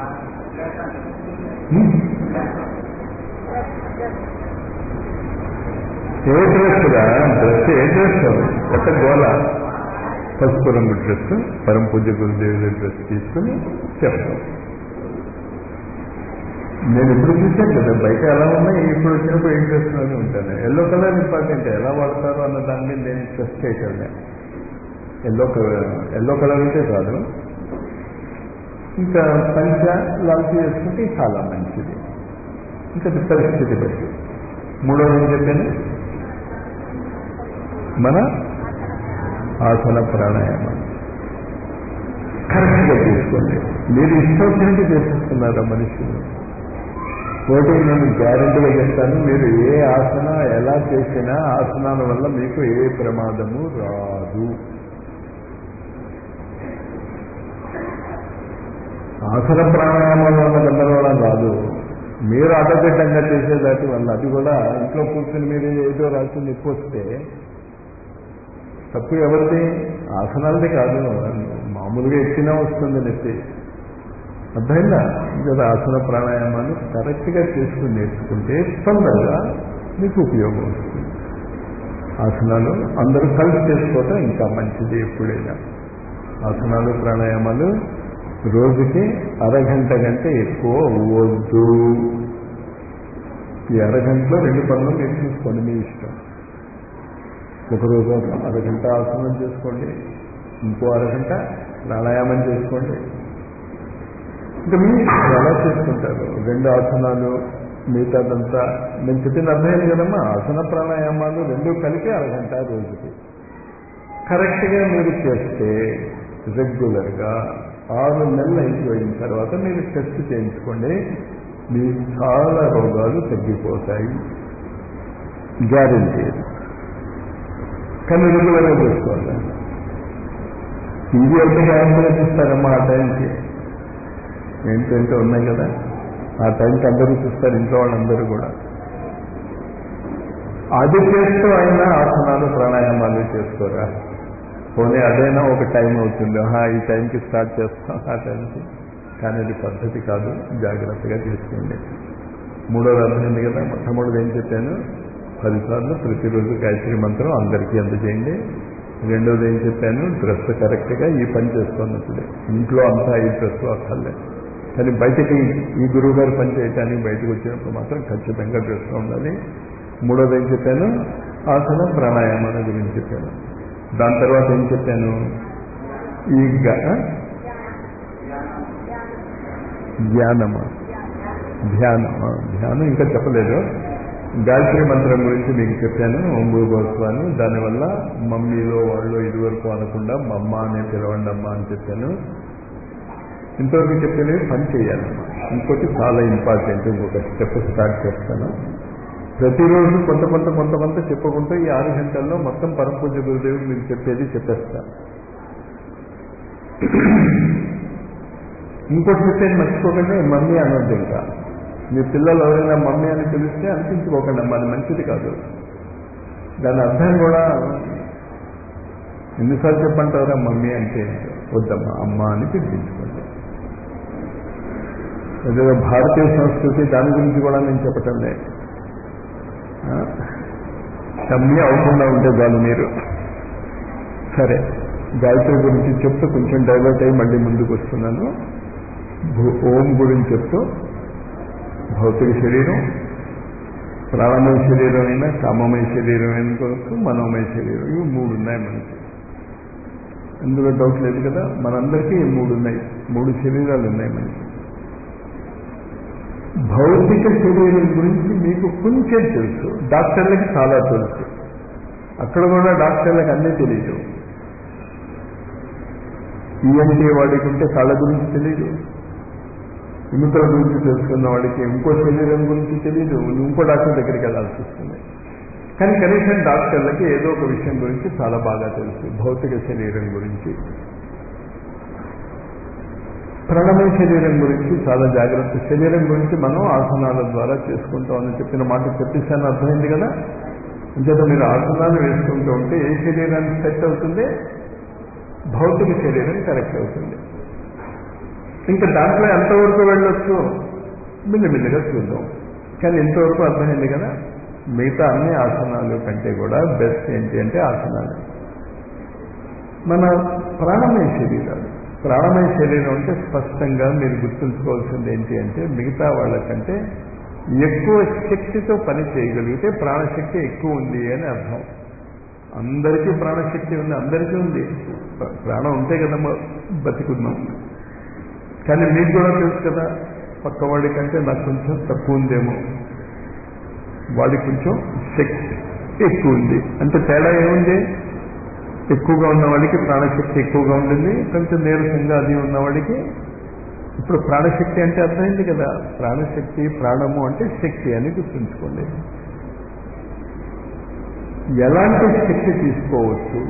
ఏ డ్రెస్గా డ్రెస్ ఏ డ్రెస్ కొత్త గోల పసుపు రంగు డ్రెస్ పరమ పూజ గురుదేవుల డ్రెస్ తీసుకుని చెప్తాం నేను ఇప్పుడు చూశాను కదా బయట ఎలా ఉన్నాయి ఇప్పుడు వచ్చినప్పుడు ఏం చేస్తున్నాను ఉంటాను ఎల్లో కలర్ ఇంపార్టెంట్ ఎలా వాడతారు అన్న దాని మీద నేను స్ట్రెస్ చేయటం ఎల్లో కలర్ ఎల్లో కలర్ అంటే కాదు ఇంకా పంచ లాల్చి వేసుకుంటే చాలా మంచిది ఇంకా పరిస్థితి బట్టి మూడోది ఏం చెప్పాను మన ఆసన ప్రాణాయామం కరెక్ట్గా తీసుకోండి మీరు ఇష్టం వచ్చినట్టు చేసేస్తున్నారా మనుషులు ఒకటి నేను గ్యారంటీగా చెప్తాను మీరు ఏ ఆసన ఎలా చేసినా ఆసనాల వల్ల మీకు ఏ ప్రమాదము రాదు ఆసన ప్రాణాయామం వల్ల గందరగోళం రాదు మీరు అడ్డదిడ్డంగా చేసేదాటి వల్ల అది కూడా ఇంట్లో కూర్చొని మీరు ఏదో రాసి నొప్పి వస్తే తప్పు ఎవరిది ఆసనాలది కాదు మామూలుగా ఎక్కినా వస్తుంది నొప్పి అర్థమైందా కదా ఆసన ప్రాణాయామాలు కరెక్ట్గా చేసుకుని నేర్చుకుంటే తొందరగా మీకు ఉపయోగం వస్తుంది ఆసనాలు అందరూ కలిసి చేసుకోవటం ఇంకా మంచిది ఎప్పుడైనా ఆసనాలు ప్రాణాయామాలు రోజుకి అరగంట కంటే ఎక్కువ వద్దు ఈ అరగంటలో రెండు పనులు మీరు చూసుకోండి మీ ఇష్టం ఒకరోజు అరగంట ఆసనం చేసుకోండి ఇంకో అరగంట ప్రాణాయామం చేసుకోండి ఇంకా మీ ఇష్టం ఎలా చేసుకుంటారు రెండు ఆసనాలు మిగతాదంతా నేను చెప్పిన అర్థమైంది కదమ్మా ఆసన ప్రాణాయామాలు రెండు కలిపి అరగంట రోజుకి కరెక్ట్గా మీరు చేస్తే రెగ్యులర్గా ఆరు నెలలు అయిపోయిన తర్వాత మీరు టెస్ట్ చేయించుకోండి మీ చాలా రోగాలు తగ్గిపోతాయి గ్యారంటీ కానీ రెగ్యులర్గా చేసుకోవాలి టీవీ అయితే గ్యారంటీ చూస్తారమ్మా ఆ టైంకి ఏంటంటే ఉన్నాయి కదా ఆ టైంకి అందరూ చూస్తారు ఇంట్లో వాళ్ళందరూ కూడా అది చేస్తూ అయినా ఆసనాలు ప్రాణాయామాలు చేసుకోరా పోనీ అదైనా ఒక టైం అవుతుంది ఆహా ఈ టైంకి స్టార్ట్ చేస్తాం ఆ టైంకి కానీ అది పద్ధతి కాదు జాగ్రత్తగా చేసుకోండి మూడోది అర్థమైంది కదా మొట్టమొదటి ఏం చెప్పాను పదిసార్లు ప్రతిరోజు గాయత్రి మంత్రం అందరికీ అందజేయండి రెండోది ఏం చెప్పాను డ్రెస్ కరెక్ట్గా ఈ పని చేస్తున్నప్పుడే ఇంట్లో అంతా ఈ డ్రెస్ అక్కర్లే కానీ బయటకి ఈ గురువు గారు పని చేయటానికి బయటకు వచ్చినప్పుడు మాత్రం ఖచ్చితంగా డ్రెస్లో ఉండాలి మూడోది ఏం చెప్పాను ఆసన ప్రాణాయామాల గురించి చెప్పాను దాని తర్వాత ఏం చెప్పాను ఈ ధ్యానమా ధ్యానమా ధ్యానం ఇంకా చెప్పలేదు గాయత్రి మంత్రం గురించి మీకు చెప్పాను ఒంగు గోస్వామి దానివల్ల మమ్మీలో వాళ్ళు ఇదివరకు అనకుండా మమ్మ అనే పిలవండి అమ్మ అని చెప్పాను ఇంతవరకు చెప్పేది పని చేయాలమ్మా ఇంకోటి చాలా ఇంపార్టెంట్ ఇంకొక స్టెప్ స్టార్ట్ చేస్తాను ప్రతిరోజు కొంత కొంత కొంత కొంత చెప్పుకుంటూ ఈ ఆరు గంటల్లో మొత్తం పరమపూజ గురుదేవుడు మీకు చెప్పేది చెప్పేస్తా ఇంకోటి చెప్పేది మర్చిపోకండి మమ్మీ అనొద్దు ఇంకా మీ పిల్లలు ఎవరైనా మమ్మీ అని పిలిస్తే అనిపించుకోకండి అమ్మా అది మంచిది కాదు దాని అర్థం కూడా ఎన్నిసార్లు చెప్పంటారా మమ్మీ అంటే వద్దమ్మా అమ్మ అని పిలిపించుకోండి అదే భారతీయ సంస్కృతి దాని గురించి కూడా నేను చెప్పటం లేదు కమ్మి అవ్వకుండా ఉంటే చాలు మీరు సరే గాయత్రి గురించి చెప్తూ కొంచెం డైవర్ట్ అయ్యి మళ్ళీ ముందుకు వస్తున్నాను ఓం గురించి చెప్తూ భౌతిక శరీరం ప్రాణమయ శరీరం అయినా కామమయ శరీరం అయిన కొరకు మనోమయ శరీరం ఇవి మూడు ఉన్నాయి మనకి అందులో డౌట్ లేదు కదా మనందరికీ ఈ మూడు ఉన్నాయి మూడు శరీరాలు ఉన్నాయి మనకి భౌతిక శరీరం గురించి మీకు కొంచెం తెలుసు డాక్టర్లకి చాలా తెలుసు అక్కడ కూడా డాక్టర్లకు అన్నీ తెలియదు ఈఎన్టీ వాడికి ఉంటే కళ్ళ గురించి తెలియదు ఎముకల గురించి తెలుసుకున్న వాడికి ఇంకో శరీరం గురించి తెలియదు ఇంకో డాక్టర్ దగ్గరికి వెళ్ళాల్సి వస్తుంది కానీ కనీసం డాక్టర్లకి ఏదో ఒక విషయం గురించి చాలా బాగా తెలుసు భౌతిక శరీరం గురించి ప్రణమయ శరీరం గురించి చాలా జాగ్రత్త శరీరం గురించి మనం ఆసనాల ద్వారా చేసుకుంటామని చెప్పిన మాట చెప్పేసాను అర్థమైంది కదా అంచేత మీరు ఆసనాలు వేసుకుంటూ ఉంటే ఏ శరీరానికి సెట్ అవుతుంది భౌతిక శరీరం కరెక్ట్ అవుతుంది ఇంకా దాంట్లో ఎంతవరకు వెళ్ళొచ్చు మిల్లిమిల్లిగా చూద్దాం కానీ ఇంతవరకు అర్థమైంది కదా మిగతా అన్ని ఆసనాలు కంటే కూడా బెస్ట్ ఏంటి అంటే ఆసనాలు మన ప్రాణమయ శరీరాలు ప్రాణమయ శరీరం అంటే స్పష్టంగా మీరు గుర్తుంచుకోవాల్సింది ఏంటి అంటే మిగతా వాళ్ళకంటే ఎక్కువ శక్తితో పని చేయగలిగితే ప్రాణశక్తి ఎక్కువ ఉంది అని అర్థం అందరికీ ప్రాణశక్తి ఉంది అందరికీ ఉంది ప్రాణం ఉంటే కదమ్మా బతికున్నాం కానీ మీకు కూడా తెలుసు కదా పక్కవాడి కంటే నాకు కొంచెం తక్కువ ఉందేమో వాడికి కొంచెం శక్తి ఎక్కువ ఉంది అంటే తేడా ఏముంది ఎక్కువగా ఉన్నవాడికి ప్రాణశక్తి ఎక్కువగా ఉంటుంది కొంచెం నీరసంగా అది ఉన్నవాడికి ఇప్పుడు ప్రాణశక్తి అంటే అర్థమైంది కదా ప్రాణశక్తి ప్రాణము అంటే శక్తి అని గుర్తుంచుకోండి ఎలాంటి శక్తి తీసుకోవచ్చు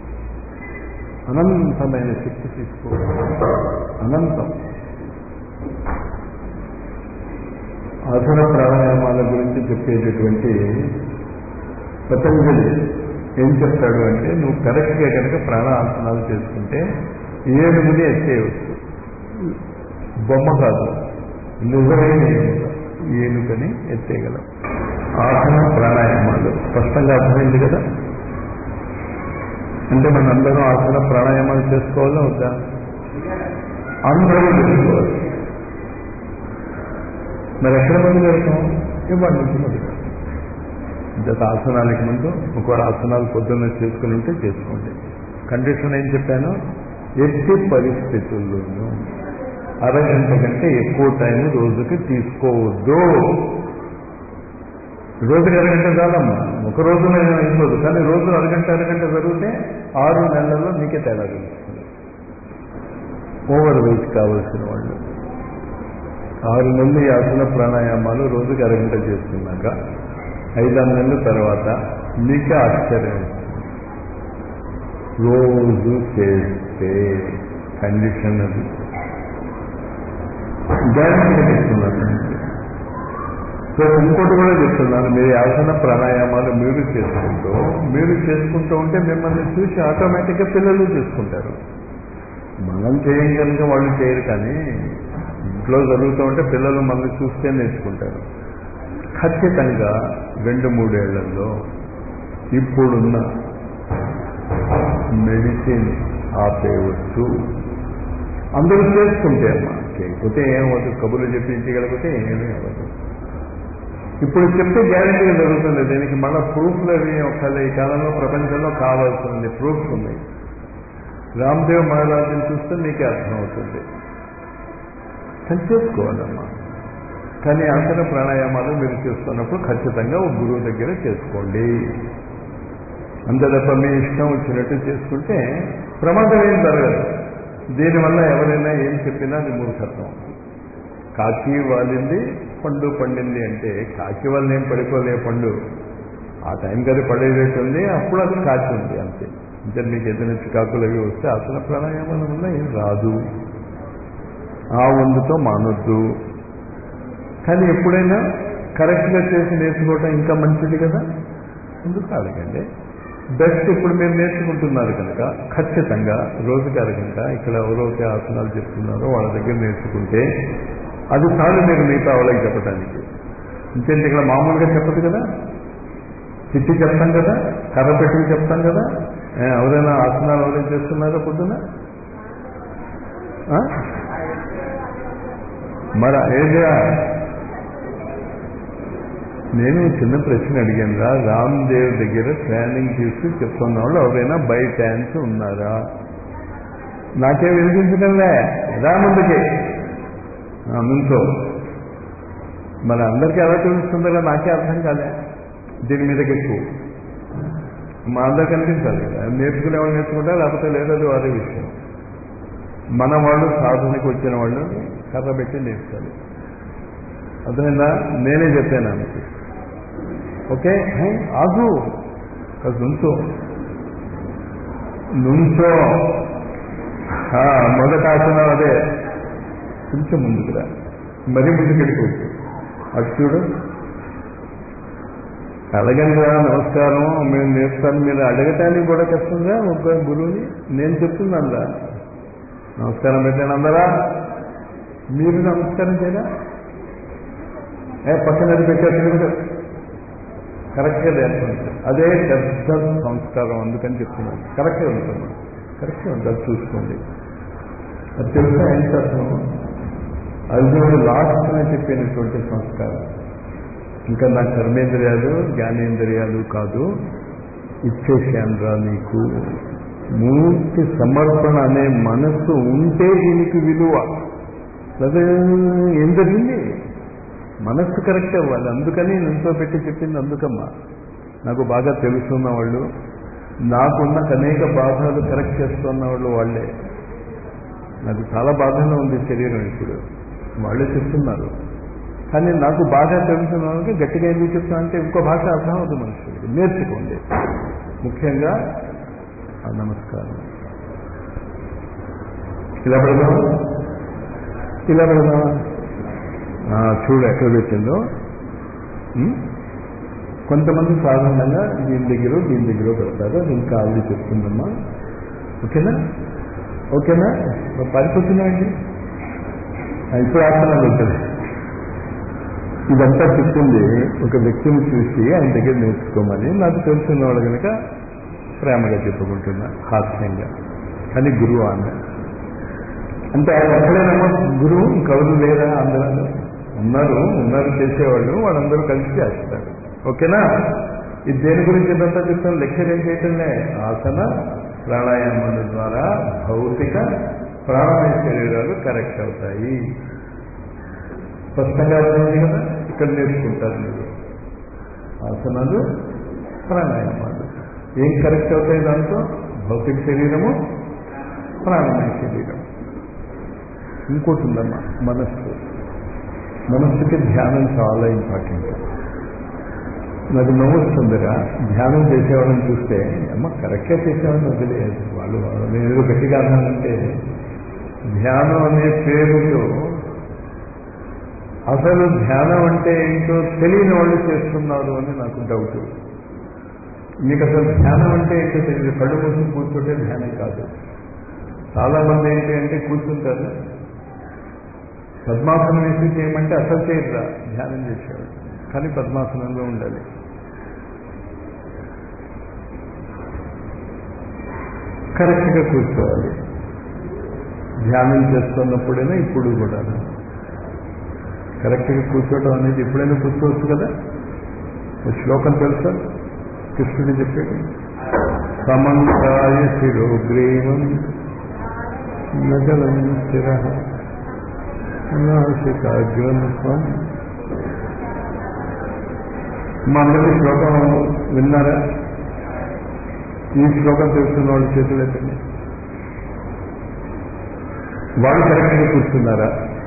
అనంతమైన శక్తి తీసుకోవచ్చు అనంతం ఆసన ప్రాణాయామాల గురించి చెప్పేటటువంటి పతంజలి ఏం చెప్తాడు అంటే నువ్వు కరెక్ట్గా కనుక ప్రాణాసనాలు చేసుకుంటే ఏనుగుని ఎత్తేయవచ్చు బొమ్మ కాదు నిజమైన ఏనుక ఏనుకని ఎత్తేయగలం ఆసన ప్రాణాయామాలు స్పష్టంగా అర్థమైంది కదా అంటే మనందరం ఆసన ప్రాణాయామాలు చేసుకోవాలా వద్దా అందరూ తెలుసుకోవాలి మరి ఎక్కడ మొదలు పెడతాం ఇవాళ నుంచి మొదలు పెడతాం జత ఆసనాలకి ముందు ఒకవేళ ఆసనాలు పొద్దున్న చేసుకుని ఉంటే చేసుకోండి కండిషన్ ఏం చెప్పాను ఎట్టి పరిస్థితుల్లోనూ అరగంట కంటే ఎక్కువ టైం రోజుకి తీసుకోవద్దు రోజుకి అరగంట చాలమ్మా ఒక రోజులో ఏమీ అయిపోదు కానీ రోజు అరగంట అరగంట జరిగితే ఆరు నెలల్లో మీకే తేడా తెలుస్తుంది ఓవర్ వెయిట్ కావలసిన వాళ్ళు ఆరు నెలలు ఈ ఆసన ప్రాణాయామాలు రోజుకి అరగంట చేస్తున్నాక ఐదారు నెలల తర్వాత మీకే ఆశ్చర్యం వేస్తుంది. రోజు చేస్తే కండిషన్ అది గ్యారంటీ చెప్తున్నాను సో ఇంకోటి కూడా చెప్తున్నాను మీరు ఈ ఆసన ప్రాణాయామాలు మీరు చేసుకుంటూ మీరు చేసుకుంటూ ఉంటే మిమ్మల్ని చూసి ఆటోమేటిక్గా పిల్లలు చేసుకుంటారు మనం చేయం కనుక వాళ్ళు చేయరు కానీ ఇంట్లో జరుగుతూ ఉంటే పిల్లలు మనల్ని చూస్తే నేర్చుకుంటారు ఖచ్చితంగా రెండు మూడేళ్లలో ఇప్పుడున్న మెడిసిన్ ఆపేయవచ్చు అందరూ చేసుకుంటే అమ్మా చేయకపోతే ఏమవుతుంది కబుర్లు చెప్పించగలిగితే ఏమీ అవ్వదు ఇప్పుడు చెప్తే గ్యారంటీగా జరుగుతుంది దీనికి మళ్ళీ ప్రూఫ్లు అవి ఒకళ్ళు ఈ కాలంలో ప్రపంచంలో కావాల్సింది ప్రూఫ్స్ ఉన్నాయి రామ్దేవ్ మహారాజుని చూస్తే మీకే అర్థమవుతుంది కానీ చేసుకోవాలమ్మా కానీ ఆసన ప్రాణాయామాలు మీరు చేస్తున్నప్పుడు ఖచ్చితంగా ఒక గురువు దగ్గర చేసుకోండి అంతే తప్ప మీ ఇష్టం వచ్చినట్టు చేసుకుంటే ప్రమాదం ఏం జరగదు దీనివల్ల ఎవరైనా ఏం చెప్పినా అది మూర్ఖత్వం కాకి వాలింది పండు పండింది అంటే కాకి వల్ల ఏం పడిపోలే పండు ఆ టైంకి అది పడేదేటి ఉంది అప్పుడు అది కాచి ఉంది అంతే అంటే మీకు ఏదైనా చికాకులు అవి వస్తే ఆసన ప్రాణాయామాల వల్ల ఏం రాదు ఆ వందుతో మానొద్దు కానీ ఎప్పుడైనా కరెక్ట్గా చేసి నేర్చుకోవటం ఇంకా మంచిది కదా ఎందుకు కాదండి బెస్ట్ ఇప్పుడు మీరు నేర్చుకుంటున్నారు కనుక ఖచ్చితంగా రోజుకి అరగంట ఇక్కడ ఎవరైతే ఆసనాలు చెప్తున్నారో వాళ్ళ దగ్గర నేర్చుకుంటే అది చాలు మీరు మిగతా వాళ్ళకి చెప్పడానికి ఇంకేంటి ఇక్కడ మామూలుగా చెప్పదు కదా చిట్టి చెప్తాం కదా కర్ర పెట్టుకు చెప్తాం కదా ఏ, ఎవరైనా ఆసనాలు ఎవరైనా చేస్తున్నారో పొద్దున ఆ? మరి ఏదిరా నేను చిన్న ప్రశ్న అడిగాను రా రామ్ దేవ్ దగ్గర ట్రైనింగ్ తీసుకుని చెప్తున్న వాళ్ళు ఎవరైనా బై ఛాన్స్ ఉన్నారా నాకేం వినిపించడంలే రా ముందుకి ఆ, నుంచో మరి అందరికీ ఎలా తెలుస్తుందో నాకే అర్థం కాలే దీని మీదకి ఎక్కువ మా అందరికి కనిపించాలి కదా నేర్చుకునే వాళ్ళు నేర్చుకుంటా లేకపోతే లేదు అది వారి విషయం మన వాళ్ళు సాధనకి వచ్చిన వాళ్ళు కర్ర పెట్టి నేర్చుకోవాలి అర్థమైందా నేనే చెప్పాను ఆమెకి ఓకే హే, ఆగు కాస్త నుంచో నుంచో ఆ, మొదట ఆసనం అదే కొంచెం ముందుకురా మరీ ముందుకు వెళ్ళిపోవచ్చు అటు చూడు అడగండి రా నమస్కారం మేము నేర్చుతాను మీరు అడగటానికి కూడా కష్టంగా ఒక గురువుని నేను చెప్తున్నాను రా నమస్కారం పెట్టాను అందరా మీరు నమస్కారం చేయరా ఏ పక్కన అది పెట్టేసి కరెక్ట్గా నేర్చుకుంటారు అదే పెద్ద సంస్కారం అందుకని చెప్తున్నాను కరెక్ట్గా ఉంటుంది కరెక్ట్గా ఉంటుంది అది చూసుకోండి అది తెలుసా ఎంత అర్థం అర్జునుడు లాస్ట్గా చెప్పినటువంటి సంస్కారం ఇంకా నా కర్మేంద్రియాలు జ్ఞానేంద్రియాలు కాదు ఇచ్చేసానురా నీకు మూర్తి సమర్పణ అనే మనస్సు ఉంటే దీనికి విలువ లేదా ఏం జరిగింది మనస్సు కరెక్ట్ అవ్వాలి అందుకని నుంచో పెట్టి చెప్పింది అందుకమ్మా నాకు బాగా తెలుసున్న వాళ్ళు నాకున్న అనేక బాధలు కరెక్ట్ చేస్తున్న వాళ్ళు వాళ్ళే నాకు చాలా బాధగా ఉంది శరీరం ఇప్పుడు వాళ్ళే చెప్తున్నారు కానీ నాకు బాగా తెలుసున్న వాళ్ళకి గట్టిగా ఎందుకు చెప్తున్నా అంటే ఇంకో భాష అర్థం అవుతుంది మనుషులకి నేర్చుకోండి ముఖ్యంగా ఆ నమస్కారం ఇలా పెడదామా ఇలా పెడదామా ఆ, చూడు ఎక్కడ పెట్టిందో ఉం? కొంతమంది సాధారణంగా దీని దగ్గర దీని దగ్గర పెడతారు అది ఇంకా ఆల్రెడీ చెప్తుందమ్మా ఓకేనా ఓకేనా మరి పారిపోతున్నాయండి ఆ, ఇప్పుడు ఆసనాలు ఉంటుంది ఇదంతా చెప్తుంది ఒక వ్యక్తిని చూసి ఆయన దగ్గర నేర్చుకోమని నాకు తెలుసున్న వాళ్ళు కనుక ప్రేమగా చెప్పుకుంటున్నా హాస్యంగా కానీ గురువు ఆమె అంటే ఆయన ఒక్కడేనేమో గురువు ఇంకెవరు లేరా అందరూ ఉన్నారు ఉన్నారు చేసేవాళ్ళు వాళ్ళందరూ కలిసి చేస్తారు ఓకేనా ఇది దేని గురించి ఇదంతా చెప్తాను లెక్చర్ ఏం చేయటంలే ఆసన ప్రాణాయామాల ద్వారా భౌతిక ప్రాణమయ శరీరాలు కరెక్ట్ అవుతాయి స్పష్టంగా అర్థమైంది కదా ఇక్కడ నేర్చుకుంటారు మీరు ఆసనాలు ప్రాణాయామాలు ఏం కరెక్ట్ అవుతాయి దాంతో భౌతిక శరీరము ప్రాణమయ శరీరం ఇంకోటి ఉందమ్మా మనస్సు మనస్సుకి ధ్యానం చాలా ఇంపార్టెంట్ నాకు నవ్వుస్తుందిరా ధ్యానం చేసేవాళ్ళని చూస్తే అమ్మ కరెక్ట్గా చేసేవాళ్ళని వదిలేదు వాళ్ళు వాళ్ళు నేను ఏదో గట్టిగా అన్నానంటే ధ్యానం అనే పేరుతో అసలు ధ్యానం అంటే ఏంటో తెలియని వాళ్ళు చేస్తున్నారు అని నాకు డౌట్ మీకు అసలు ధ్యానం అంటే ఏంటో తెలియదు కళ్ళు మూసి కూర్చుంటే ధ్యానం కాదు చాలా మంది ఏంటి అంటే కూర్చుంటారు పద్మాసనం వేసి చేయమంటే అసలు చేయరా ధ్యానం చేసేవాడు కానీ పద్మాసనంలో ఉండాలి కరెక్ట్గా కూర్చోవాలి ధ్యానం చేస్తున్నప్పుడైనా ఇప్పుడు కూడా కరెక్ట్గా కూర్చోవడం అనేది ఎప్పుడైనా కూర్చోవచ్చు కదా ఓ శ్లోకం తెలుసా కృష్ణుడు చెప్పాడు సమంతాయ శిరోగ్రీవం నగలం శిర నాసికాగ్రంథం మా అందరి శ్లోకం విన్నారా ఈ శ్లోకం తెలుస్తున్న వాళ్ళు చేతులు ఎత్తండి వాళ్ళు కరెక్ట్గా కూర్చున్నారా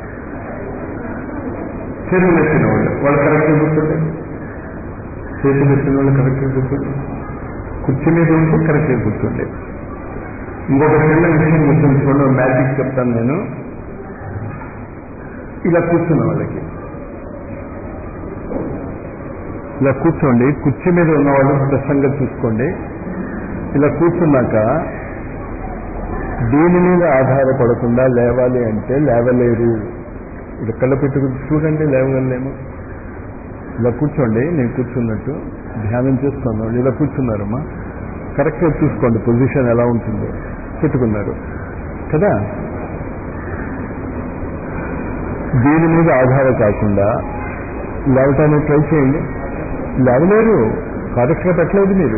చేతులు ఎత్తిన వాళ్ళు వాళ్ళు కరెక్ట్గా కూర్చుంటే చేతులు ఎత్తిన వాళ్ళు కరెక్ట్గా కూర్చుంటే కుర్చీ మీద ఉంటే కరెక్ట్గా కూర్చుంటే ఇంకొక చిన్న విషయం గుర్తుంచుకోండి మ్యాజిక్ చెప్తాను నేను ఇలా కూర్చున్న వాళ్ళకి ఇలా కూర్చోండి కుర్చీ మీద ఉన్న వాళ్ళు స్పష్టంగా చూసుకోండి ఇలా కూర్చున్నాక దీని మీద ఆధారపడకుండా లేవాలి అంటే లేవలేరు ఇది కళ్ళ పెట్టుకుని చూడండి లేవగలేము ఇలా కూర్చోండి నేను కూర్చున్నట్టు ధ్యానం చేస్తున్నాను ఇలా కూర్చున్నారమ్మా కరెక్ట్గా చూసుకోండి పొజిషన్ ఎలా ఉంటుందో పెట్టుకున్నారు కదా దీని మీద ఆధారం కాకుండా లేవటానికి ట్రై చేయండి లేవలేరు కరెక్ట్గా పెట్టలేదు మీరు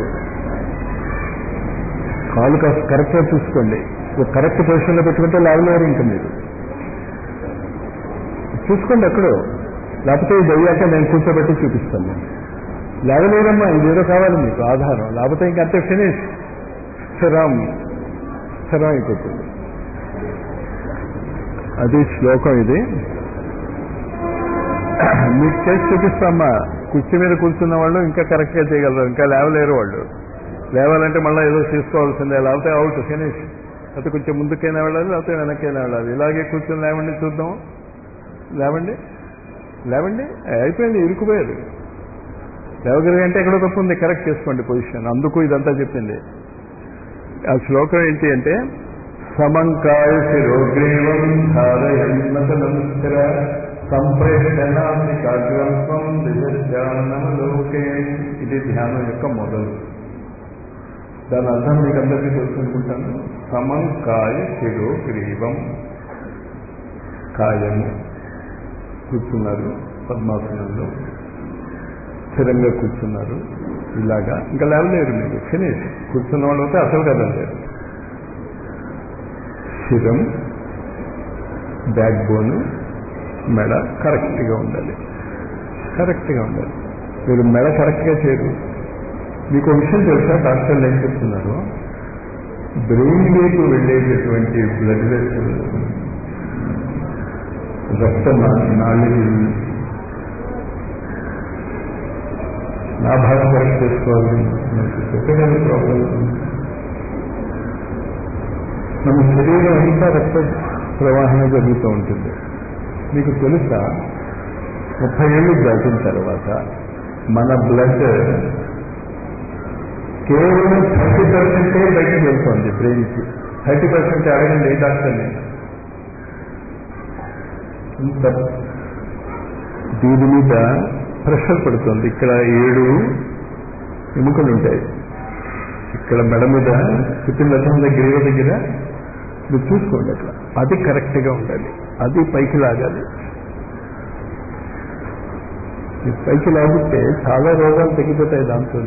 కాలు కాస్త కరెక్ట్గా చూసుకోండి ఒక కరెక్ట్ పొజిషన్లో పెట్టుకుంటే లేవలేరు ఇంకా మీరు చూసుకోండి ఎక్కడో లేకపోతే ఇది అయ్యాక నేను కూర్చోబెట్టి చూపిస్తాను లేవలేరమ్మా ఇదేదో కావాలి మీకు ఆధారం లేకపోతే ఇంక అంతే ఫినిష్ స్థిరం స్థిరం అయిపోతుంది అది శ్లోకం ఇది మీకు చేసి చూపిస్తామ్మా కుర్చీ మీద కూర్చున్న వాళ్ళు ఇంకా కరెక్ట్గా చేయగలరు ఇంకా లేవలేరు వాళ్ళు లేవాలంటే మళ్ళీ ఏదో చేసుకోవాల్సిందే లేకపోతే అవుట్ ఫినిష్ లేకపోతే కొంచెం ముందుకైనా వెళ్ళాలి లేకపోతే వెనక్కైనా వెళ్ళాలి ఇలాగే కూర్చొని లేవండి చూద్దాం లేవండి లేవండి అయిపోయింది ఇరుకుపోయారు లేవగలిగంటే ఎక్కడో తప్పు ఉంది కరెక్ట్ చేసుకోండి పొజిషన్ అందుకు ఇదంతా చెప్పింది ఆ శ్లోకం ఏంటి అంటే సమంకాయ శిరోగ్రీవం ధారయన్నతలం స్థిర సంప్రేషణాగ్రంథం దివ్యానమలోకే ఇది ధ్యానం యొక్క మొదలు దాని అర్థం మీకు అందరికీ తెలుసుకుంటాను సమంకాయ శిరోగ్రీవం కాయము కూర్చున్నారు పద్మాసనంలో స్థిరంగా కూర్చున్నారు ఇలాగా ఇంకా లేవలేరు మీరు ఫినిష్ కూర్చున్న వాళ్ళు అయితే అసలు కదలేరు శిరం బ్యాక్ బోన్ మెడ కరెక్ట్గా ఉండాలి కరెక్ట్గా ఉండాలి మీరు మెడ కరెక్ట్గా చేయరు మీకు ఒక విషయం తెలుసా డాక్టర్లు ఏం చెప్తున్నారు బ్రెయిన్ వైపు వెళ్ళేటటువంటి బ్లడ్ వెసల్ రక్త నాళి నా భాష కరెక్ట్ చేసుకోవాలి నాకు చెప్పగల ప్రాబ్లం మన శరీరం అంతా రక్త ప్రవాహన జరుగుతూ ఉంటుంది మీకు తెలుసా ముప్పై ఏళ్ళు దాటిన తర్వాత మన బ్లడ్ కేవలం థర్టీ పర్సెంటే బయటకు వెళ్తుంది బ్రెయిన్కి థర్టీ పర్సెంట్ అడగండి ఏ డాక్టర్ని ఇంత దీని మీద ప్రెషర్ పడుతుంది ఇక్కడ ఏడు ఎముకలు ఉంటాయి ఇక్కడ మెడ మీద పుట్టిన రథం దగ్గర గ్రీవ దగ్గర మీరు చూసుకోండి అట్లా అది కరెక్ట్గా ఉండాలి అది పైకి లాగాలి ఈ పైకి లాగితే చాలా రోగాలు తగ్గిపోతాయి దాంతో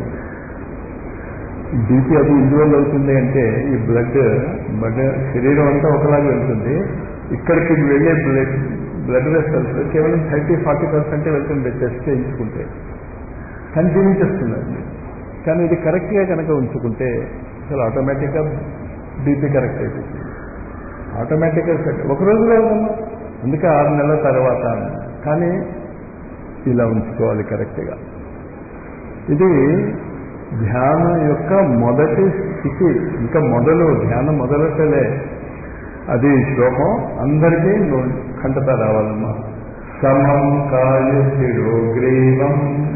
బీపీ అది ఇండివిజువల్ అవుతుంది అంటే ఈ బ్లడ్ బ్లడ్ శరీరం అంతా ఒకలాగా వెళ్తుంది ఇక్కడికి వెళ్ళే బ్లడ్ బ్లడ్ వెసల్స్ కేవలం థర్టీ ఫార్టీ పర్సెంటే వెళ్తుంది టెస్ట్ చేయించుకుంటే కానీ జీవించేస్తున్నారు కానీ ఇది కరెక్ట్గా కనుక ఉంచుకుంటే అసలు ఆటోమేటిక్గా బీపీ కరెక్ట్ అయిపోతుంది ఆటోమేటిక్గా సెట్ ఒక రోజులో అవుదమ్మా అందుకే ఆరు నెలల తర్వాత కానీ ఇలా ఉంచుకోవాలి కరెక్ట్గా ఇది ధ్యానం యొక్క మొదటి స్థితి ఇంకా మొదలు ధ్యానం మొదలటలే అది శ్లోకం అందరికీ ఖండత రావాలమ్మా సమం కాయ శిరోగ్రీవం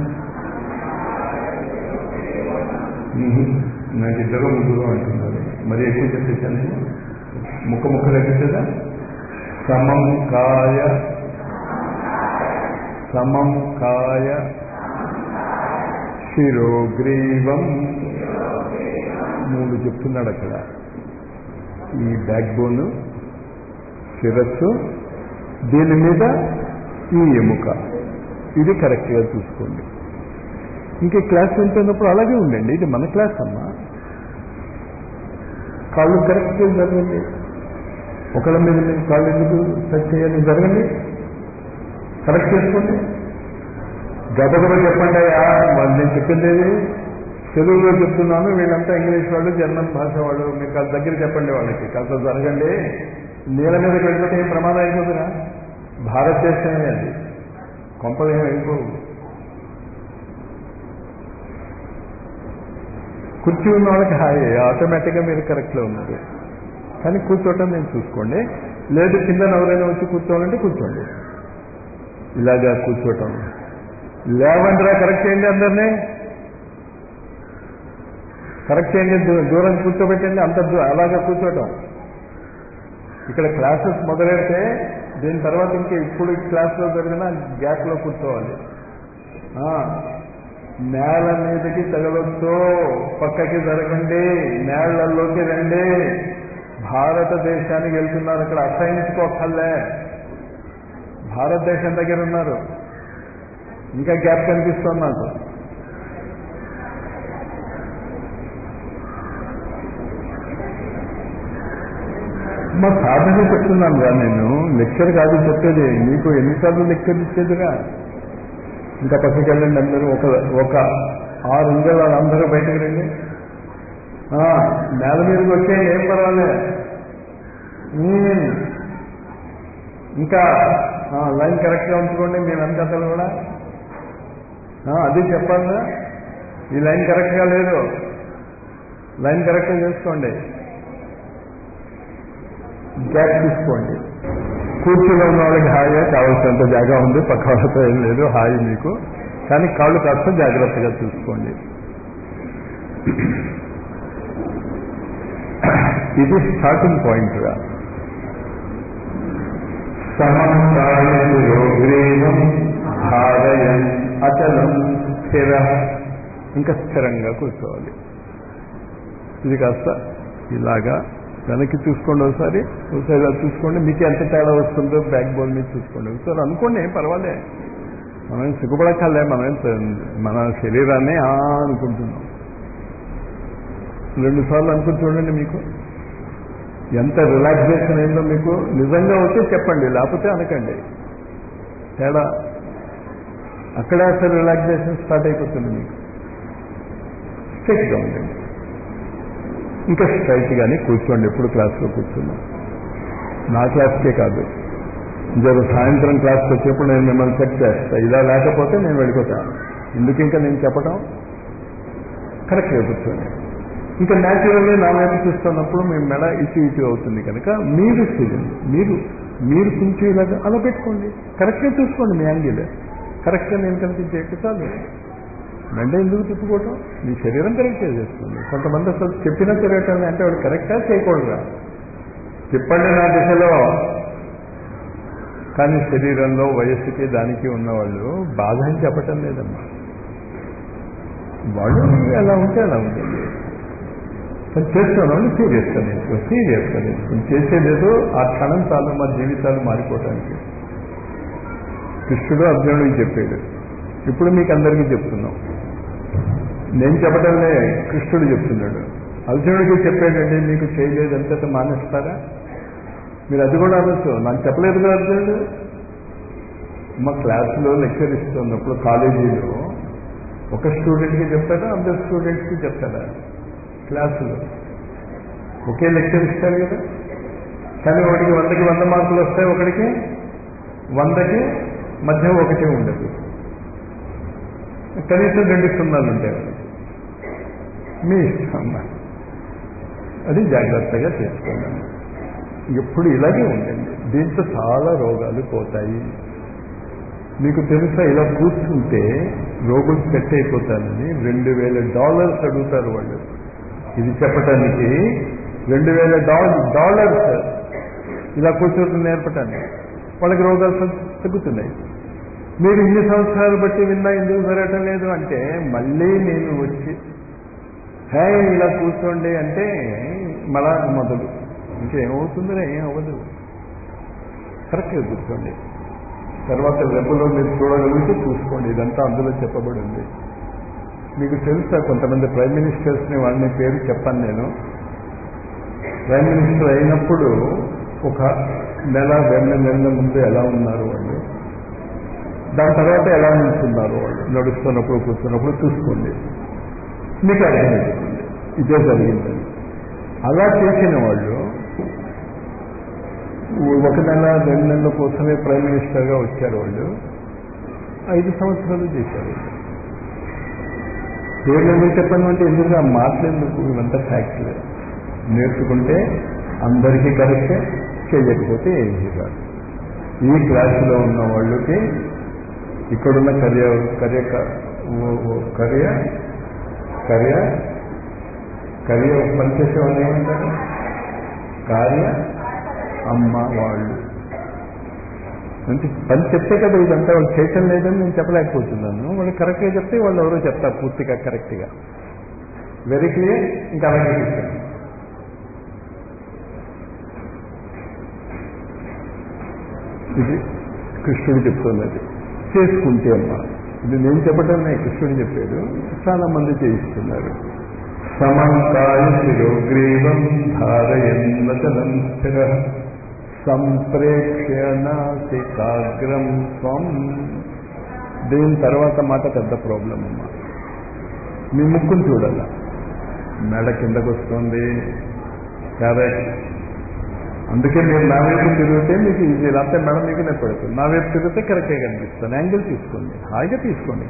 నాకు ఇద్దరు ముగ్గురు అంటున్నారు మరి ఎక్కువ చెప్పేసాను నేను ముక్క ముక్క లెక్కించదా సమం కాయ సమం కాయ శిరోగ్రీవం మూడు చెప్తున్నాడు అక్కడ ఈ బ్యాక్ బోన్ శిరస్సు దీని మీద ఈ ఎముక ఇది కరెక్ట్గా చూసుకోండి ఇంకే క్లాస్ వింటున్నప్పుడు అలాగే ఉండండి ఇది మన క్లాస్ అమ్మా కాళ్ళు కరెక్ట్గా జరగండి ఒకళ్ళ మీద మీరు కాళ్ళు ఎందుకు సెట్ చేయాలి జరగండి కరెక్ట్ చేసుకోండి గబగబ చెప్పండి అయ్యా వాళ్ళు నేను చెప్పింది ఏది తెలుగులో చెప్తున్నాను వీళ్ళంతా ఇంగ్లీష్ వాళ్ళు జర్మన్ భాష వాళ్ళు మీరు కాస్త దగ్గర చెప్పండి వాళ్ళకి కాస్త జరగండి నీళ్ళ మీద వెళ్ళిపోతే ఏం ప్రమాదం అయిపోతుందా భారతదేశమే అది కొంపలు ఏమి అయిపోవు కుర్చీ ఉన్న వాళ్ళకి హాయ్ ఆటోమేటిక్గా మీరు కరెక్ట్లో ఉన్నారు కానీ కూర్చోవటం నేను చూసుకోండి లేదు కింద ఎవరైనా వచ్చి కూర్చోవాలంటే కూర్చోండి ఇలాగా కూర్చోవటం లేవండిరా కరెక్ట్ చేయండి అందరినీ కరెక్ట్ చేయండి దూ- దూరం కూర్చోబెట్టండి అంత దూ- అలాగా కూర్చోవటం ఇక్కడ క్లాసెస్ మొదలెడితే దీని తర్వాత ఇంకా ఇప్పుడు క్లాస్లో జరిగిన గ్యాప్లో కూర్చోవాలి ఆ, నేల మీదకి తగలొద్దు పక్కకి జరగండి నేళ్లలోకి రండి భారతదేశానికి వెళ్తున్నారు అక్కడ అసహించుకోకల్లే భారతదేశం దగ్గర ఉన్నారు ఇంకా గ్యాప్ కనిపిస్తోంది నాకు మా సాధన చెప్తున్నాను రా నేను లెక్చర్ కాదు చెప్పేది మీకు ఎన్నిసార్లు లెక్చర్ ఇచ్చేదిరా ఇంకా పక్కకి వెళ్ళండి అందరూ ఒక ఒక ఆరు ఉండే వాళ్ళందరూ బయటకు రండి ఆ, నేల మీదకి వచ్చేయండి ఏం పర్వాలే ఉమ్. ఇంకా ఆ, లైన్ కరెక్ట్గా ఉంచుకోండి మీ వెనకతలు కూడా ఆ, అది చెప్పాలా ఈ లైన్ కరెక్ట్గా లేదు లైన్ కరెక్ట్గా చేసుకోండి గ్యాప్ తీసుకోండి కూర్చులో ఉన్న వాళ్ళకి హాయిగా కావాల్సినంత జాగా ఉంది పక్క వాళ్ళతో ఏం లేదు హాయి మీకు కానీ కాళ్ళు కాస్త జాగ్రత్తగా చూసుకోండి ఇది స్టార్టింగ్ పాయింట్ రా సమగ్రీవం ధారయన్ అచలం స్థిర ఇంకా స్థిరంగా కూర్చోవాలి ఇది కాస్త ఇలాగా వెనక్కి చూసుకోండి ఒకసారి ఒకసారి ఇలా చూసుకోండి మీకు ఎంత తేడా వస్తుందో బ్యాక్ బోన్ మీద చూసుకోండి ఒకసారి అనుకోండి ఏం పర్వాలే మనం ఏం సిగ్గుపడక్కర్లే మనం ఏం తె- మన శరీరాన్ని ఆ అనుకుంటున్నాం రెండు సార్లు అనుకుని చూడండి మీకు ఎంత రిలాక్సేషన్ అయిందో మీకు నిజంగా వచ్చి చెప్పండి లేకపోతే అనకండి తేడా అక్కడే అసలు రిలాక్సేషన్ స్టార్ట్ అయిపోతుంది మీకు స్ట్రైట్గా ఉండండి ఇంకా స్ట్రైట్గానే కూర్చోండి ఎప్పుడు క్లాస్లో కూర్చున్నాం నా క్లాస్కే కాదు జర సాయంత్రం క్లాస్కి వచ్చేప్పుడు నేను మిమ్మల్ని చెక్ చేస్తా ఇలా లేకపోతే నేను వెళ్ళిపోతాను ఎందుకు ఇంకా నేను చెప్పడం కరెక్ట్గా కూర్చోండి ఇంకా న్యాచురల్లీ నా వైపు చూస్తున్నప్పుడు మీ మెడ ఇటు ఇటు అవుతుంది కనుక మీరు చేయండి మీరు మీరు కొంచెం ఇలాగ అలా పెట్టుకోండి కరెక్ట్గా చూసుకోండి మీ యాంగిల్ కరెక్ట్గా నేను కనిపించేట్టు చాలు మెండ ఎందుకు తిప్పుకోవటం మీ శరీరం కరెక్ట్గా చేస్తుంది కొంతమంది అసలు చెప్పినా తిరగటం అంటే వాడు కరెక్టా చేయకూడదా తిప్పండి నా దిశలో కానీ శరీరంలో వయస్సుకి దానికి ఉన్నవాళ్ళు బాధ అని చెప్పటం లేదమ్మా వాళ్ళు ఎలా ఉంటే అలా ఉంటుంది కానీ చేస్తున్నాను సీరియస్గా నేర్చుకో సీరియస్గా నేర్చుకుని చేసేదేదో ఆ క్షణం చాలు మా జీవితాలు మారిపోవటానికి కృష్ణుడు అర్జునుడికి చెప్పాడు ఇప్పుడు మీకు అందరికీ చెప్తున్నాం నేను చెప్పడంలే కృష్ణుడు చెప్తున్నాడు అర్జునుడికి చెప్పాడండి మీకు చేయలేదు అంతట మానేస్తారా మీరు అది కూడా అనొచ్చు నాకు చెప్పలేదు కదా అర్జునుడు మా క్లాసులో లెక్చర్ ఇస్తున్నప్పుడు కాలేజీలో ఒక స్టూడెంట్కి చెప్తాడా అందరు స్టూడెంట్స్కి చెప్తాడా క్లాసులో ఒకే లెక్చర్ ఇస్తారు కదా కానీ ఒకటికి వందకి వంద మార్కులు వస్తాయి ఒకటికి వందకి మధ్య ఒకటి ఉండదు కనీసం రెండు సున్నాలు ఉంటాయి మీ ఇష్టం అది జాగ్రత్తగా చేసుకున్నాను ఎప్పుడు ఇలాగే ఉండండి దీంతో చాలా రోగాలు పోతాయి మీకు తెలుసా ఇలా కూర్చుంటే రోగులు సెట్ అయిపోతానని రెండు వేల డాలర్స్ అడుగుతారు వాళ్ళు ఇది చెప్పటానికి రెండు వేల డాలర్స్ ఇలా కూర్చోటం నేర్పటానికి వాళ్ళకి రోగాలు తగ్గుతున్నాయి మీరు ఇన్ని సంవత్సరాలు బట్టి విన్నా ఎందుకు జరగటం లేదు అంటే మళ్ళీ నేను వచ్చి హే ఇలా కూర్చోండి అంటే మళ్ళా మొదలు ఇంకేమవుతుందిరా ఏం అవ్వదు కరెక్ట్గా కూర్చోండి తర్వాత వెబ్బులో మీరు చూడగలిగితే చూసుకోండి ఇదంతా అందులో చెప్పబడి ఉంది మీకు తెలుసా కొంతమంది ప్రైమ్ మినిస్టర్స్ని వాళ్ళని పేరు చెప్పాను నేను ప్రైమ్ మినిస్టర్ అయినప్పుడు ఒక నెల రెండు నెలల ముందు ఎలా ఉన్నారు వాళ్ళు దాని తర్వాత ఎలా నిల్చున్నారు వాళ్ళు నడుస్తున్నప్పుడు కూర్చున్నప్పుడు చూసుకోండి మీకు అర్థమవుతుంది ఇదే జరిగిందని అలా చేసిన వాళ్ళు ఒక నెల రెండు నెలల కోసమే ప్రైమ్ మినిస్టర్గా వచ్చారు వాళ్ళు ఐదు సంవత్సరాలు చేశారు పేర్లు ఎందుకు చెప్పను అంటే ఎందుకు ఆ మాట్లాడేందుకు ఇవంతా ఫ్యాక్టరీ నేర్చుకుంటే అందరికీ కరెక్టే చేయకపోతే ఏమీ కాదు ఈ క్లాసులో ఉన్న వాళ్ళకి ఇక్కడున్న కర్య కర్య కర్య కర్య కర్య పనిచేసే వాళ్ళు ఏమంటారు కార్య అమ్మ వాళ్ళు అంటే పని చెప్తే కదా ఇదంతా వాళ్ళు చేయటం లేదని నేను చెప్పలేకపోతున్నాను వాళ్ళు కరెక్ట్గా చెప్తే వాళ్ళు ఎవరో చెప్తారు పూర్తిగా కరెక్ట్గా వెరీ క్లియర్ ఇంకా అలాగే చెప్తాను ఇది కృష్ణుడు చెప్తున్నది చేసుకుంటే అమ్మ ఇది నేను చెప్పటమే కృష్ణుడు చెప్పాడు చాలా మంది చేయిస్తున్నారు సమంకాయ శిరోగ్రీవం ధారయన్వచనం స్థిర సంప్రేక్ష్య నాసికాగ్రం స్వం దీని తర్వాత మాట పెద్ద ప్రాబ్లం అమ్మా మీ ముక్కును చూడాల మెడ కిందకు వస్తుంది కరెక్ట్ అందుకే మీరు నా వైపు తిరిగితే మీకు ఈజీ లేకపోతే మెడ మీకు నెప్పడుతుంది నా వైపు తిరిగితే కరెక్ట్గా కనిపిస్తుంది యాంగిల్ తీసుకోండి హాయిగా తీసుకోండి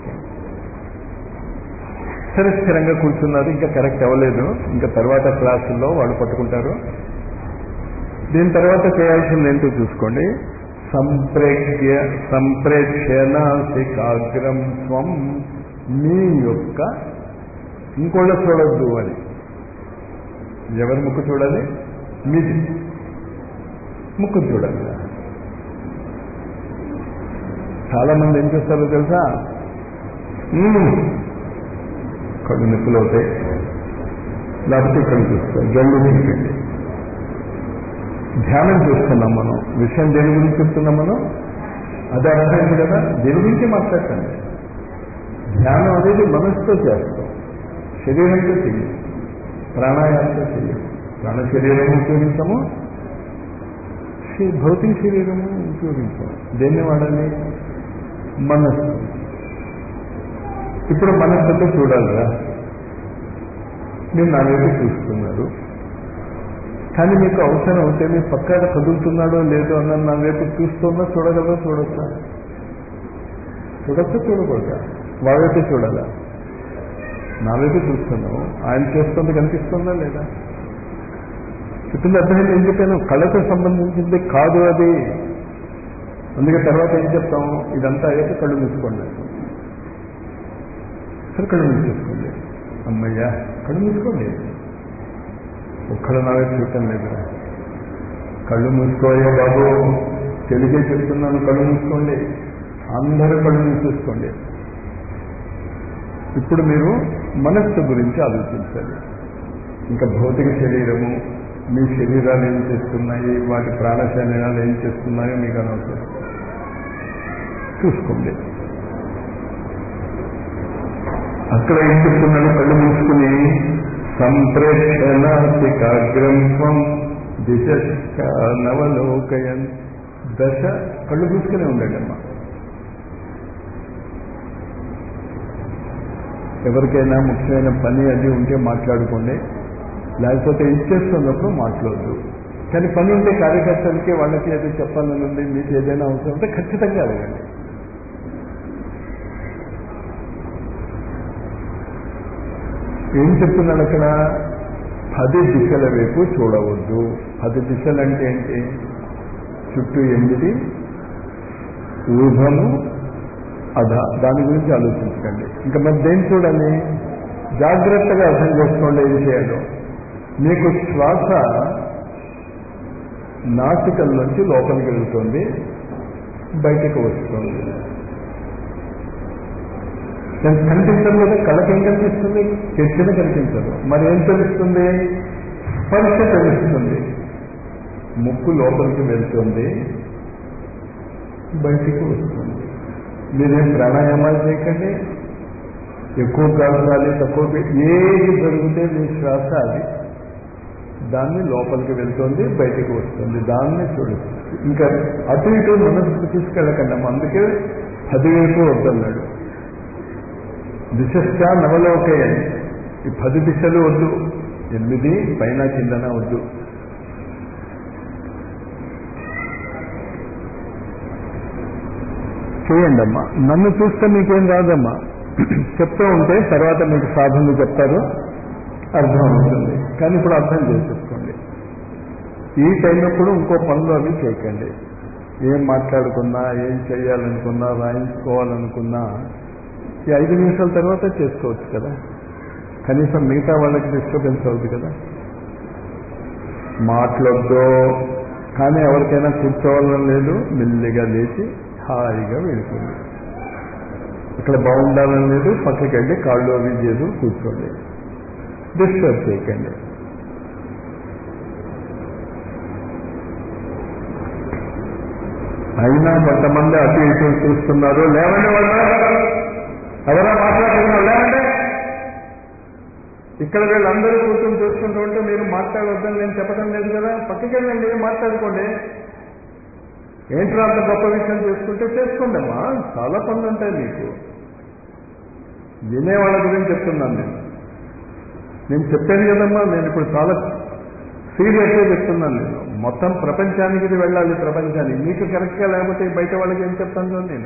సరే స్థిరంగా కూర్చున్నారు ఇంకా కరెక్ట్ అవ్వలేదు ఇంకా తర్వాత క్లాసుల్లో వాళ్ళు పట్టుకుంటారు దీని తర్వాత చేయాల్సింది ఏంటో చూసుకోండి సంప్రేక్ష్య సంప్రేక్షణాసికాగ్రం స్వం మీ యొక్క ఇంకోళ్ళ చూడొద్దు అని ఎవరి ముక్కు చూడాలి మీది ముక్కు చూడాలి చాలా మంది ఏం చేస్తారో తెలుసా కళ్ళు నొప్పులు అవుతాయి లేకపోతే ఇక్కడ చూస్తారు జల్లు చూపించండి ధ్యానం చేస్తున్నాం మనం విషయం దేని గురించి చెప్తున్నాం మనం అదే అర్థమైంది కదా దేని గురించి మాట్లాడటండి ధ్యానం అనేది మనసుతో చేస్తాం శరీరంతో చెయ్యం ప్రాణాయామంతో చెయ్యం ప్రాణ శరీరం ఉపయోగించము భౌతిక శరీరము ఉపయోగించాము దేన్ని వాడాలి మనస్సు ఇప్పుడు మనస్సుతో చూడాలిరా మీరు నా వైపు చూస్తున్నారు కానీ మీకు అవసరం అవుతే మీ పక్కన కదులుతున్నాడో లేదో అన్న నా వైపు చూస్తున్నా చూడగలరా చూడొచ్చా చూడొచ్చా చూడకూడదా వాళ్ళైతే చూడాలా నా వైపు చూస్తున్నావు ఆయన చేస్తుంది కనిపిస్తుందా లేదా చెప్పింది అర్థమైంది ఏం చెప్పాను కళతో సంబంధించింది కాదు అది అందుకే తర్వాత ఏం చెప్తాం ఇదంతా అయ్యాక కళ్ళు మూసుకోండి సరే కళ్ళు మూసేసుకోండి అమ్మయ్యా కళ్ళు మూసుకోండి ఒక్కడు నా వైపు చూడటం లేదు కళ్ళు మూసుకోయే బాబు తెలుగే చెప్తున్నాను కళ్ళు మూసుకోండి అందరూ కళ్ళు మూసేసుకోండి ఇప్పుడు మీరు మనస్సు గురించి ఆలోచించాలి ఇంకా భౌతిక శరీరము మీ శరీరాలు ఏం చేస్తున్నాయి వాటి ప్రాణ శరీరాలు ఏం చేస్తున్నాయో మీకు అనవసరం చూసుకోండి అక్కడ ఏం చెప్తున్నాడు కళ్ళు మూసుకుని సంప్రేక్షణాగ్రం త్వం దిశ నవలోకయన్ దశ కళ్ళు మూసుకునే ఉండండి అమ్మా ఎవరికైనా ముఖ్యమైన పని అది ఉంటే మాట్లాడుకోండి లేకపోతే ఇచ్చేస్తున్నప్పుడు మాట్లాడదు కానీ పని ఉంటే కార్యకర్తలకి వాళ్ళకి అది చెప్పాలని ఉంది మీకు ఏదైనా అవసరం ఉంటే ఖచ్చితంగా అడగండి ఏం చెప్తున్నాడు అక్కడ పది దిశల వైపు చూడవద్దు పది దిశలు అంటే ఏంటి చుట్టూ ఎనిమిది ఊర్ధము అధ దాని గురించి ఆలోచించకండి ఇంకా మరి దేని చూడాలి జాగ్రత్తగా అర్థం చేసుకోండి ఏం చేయాలో మీకు శ్వాస నాసికల నుంచి లోపలికి వెళ్తుంది బయటకు వస్తుంది దానికి కనిపించదు కదా కళ్ళకి ఏం కనిపిస్తుంది చర్చన కనిపించదు మరి ఏం తెలుస్తుంది స్పర్శ తెలుస్తుంది ముక్కు లోపలికి వెళ్తుంది బయటికి వస్తుంది మీరేం ప్రాణాయామాలు చేయకండి ఎక్కువ కావాలి తక్కువ ఏది జరిగితే మీ శ్వాస అది దాన్ని లోపలికి వెళ్తుంది బయటికి వస్తుంది దాన్ని చూడు ఇంకా అటు ఇటు మనసుకు తీసుకెళ్ళకండి అందుకే పదివైపు వద్దన్నాడు దిశ నవలోకయని ఈ పది దిశలు వద్దు ఎనిమిది పైన కిందన వద్దు చేయండి అమ్మా నన్ను చూస్తే మీకేం రాదమ్మా చెప్తూ ఉంటే తర్వాత మీకు సాధనలు చెప్తారు అర్థం అవుతుంది కానీ ఇప్పుడు అర్థం చేసేసుకోండి ఈ టైంలో ఇంకో పనులు అవి చేయకండి ఏం మాట్లాడుకున్నా ఏం చేయాలనుకున్నా రాయించుకోవాలనుకున్నా ఈ ఐదు నిమిషాల తర్వాత చేసుకోవచ్చు కదా కనీసం మిగతా వాళ్ళకి డిస్టర్బెన్స్ అవుతుంది కదా మాట్లాడదో కానీ ఎవరికైనా కూర్చోవాలని లేదు మెల్లిగా లేచి హాయిగా వెళ్ళిపోయింది ఇక్కడ బాగుండాలని లేదు పక్కకి వెళ్ళి కాళ్ళు అవి చేదు కూర్చోండి డిస్టర్బ్ చేయకండి అయినా కొంతమంది అటు ఇటు చూస్తున్నారు లేవండి వాళ్ళు ఎవరా మాట్లాడుతున్నారు లేవండి ఇక్కడ వీళ్ళందరూ కూర్చొని చూసుకుంటూ ఉంటే మీరు మాట్లాడొద్దని నేను చెప్పడం లేదు కదా పక్కకి వెళ్ళండి మాట్లాడుకోండి ఏంట్రా అంత గొప్ప విషయం చేసుకుంటే చేసుకోండి అమ్మా చాలా పనులు ఉంటాయి మీకు వినేవాళ్ళ గురించి చెప్తున్నాను నేను నేను చెప్పాను కదమ్మా నేను ఇప్పుడు చాలా సీరియస్గా చెప్తున్నాను నేను మొత్తం ప్రపంచానికి ఇది వెళ్ళాలి ప్రపంచానికి మీకు కరెక్ట్గా లేకపోతే బయట వాళ్ళకి ఏం చెప్తాను నేను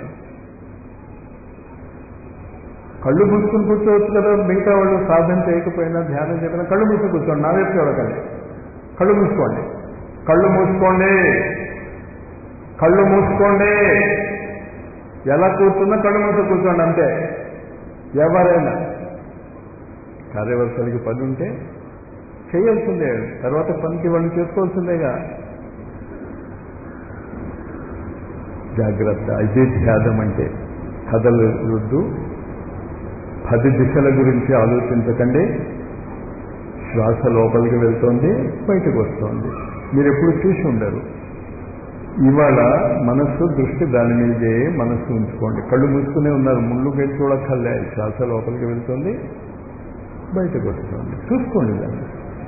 కళ్ళు మూసుకుని కూర్చోవచ్చు కదా మిగతా వాళ్ళు సాధన చేయకపోయినా ధ్యానం చేయకపోయినా కళ్ళు మూసుకుని కూర్చోండి నా వైపు చూడకండి కళ్ళు మూసుకోండి కళ్ళు మూసుకోండి కళ్ళు మూసుకోండి ఎలా కూర్చున్నా కళ్ళు మూసి కూర్చోండి అంతే ఎవరైనా కార్యవర్తలకి పని ఉంటే చేయాల్సిందే తర్వాత పనికి వాళ్ళు చేసుకోవాల్సిందేగా జాగ్రత్త ఇదే ధ్యానం అంటే కథలు వద్దు పది దిశల గురించి ఆలోచించకండి శ్వాస లోపలికి వెళ్తోంది బయటకు వస్తోంది మీరు ఎప్పుడు చూసి ఉండరు ఇవాళ మనస్సు దృష్టి దాని మీదే మనస్సు ఉంచుకోండి కళ్ళు మూసుకునే ఉన్నారు ముళ్ళు పెట్టి చూడక్కర్లే శ్వాస లోపలికి వెళ్తుంది బయటకు వస్తుంది చూసుకోండి దాన్ని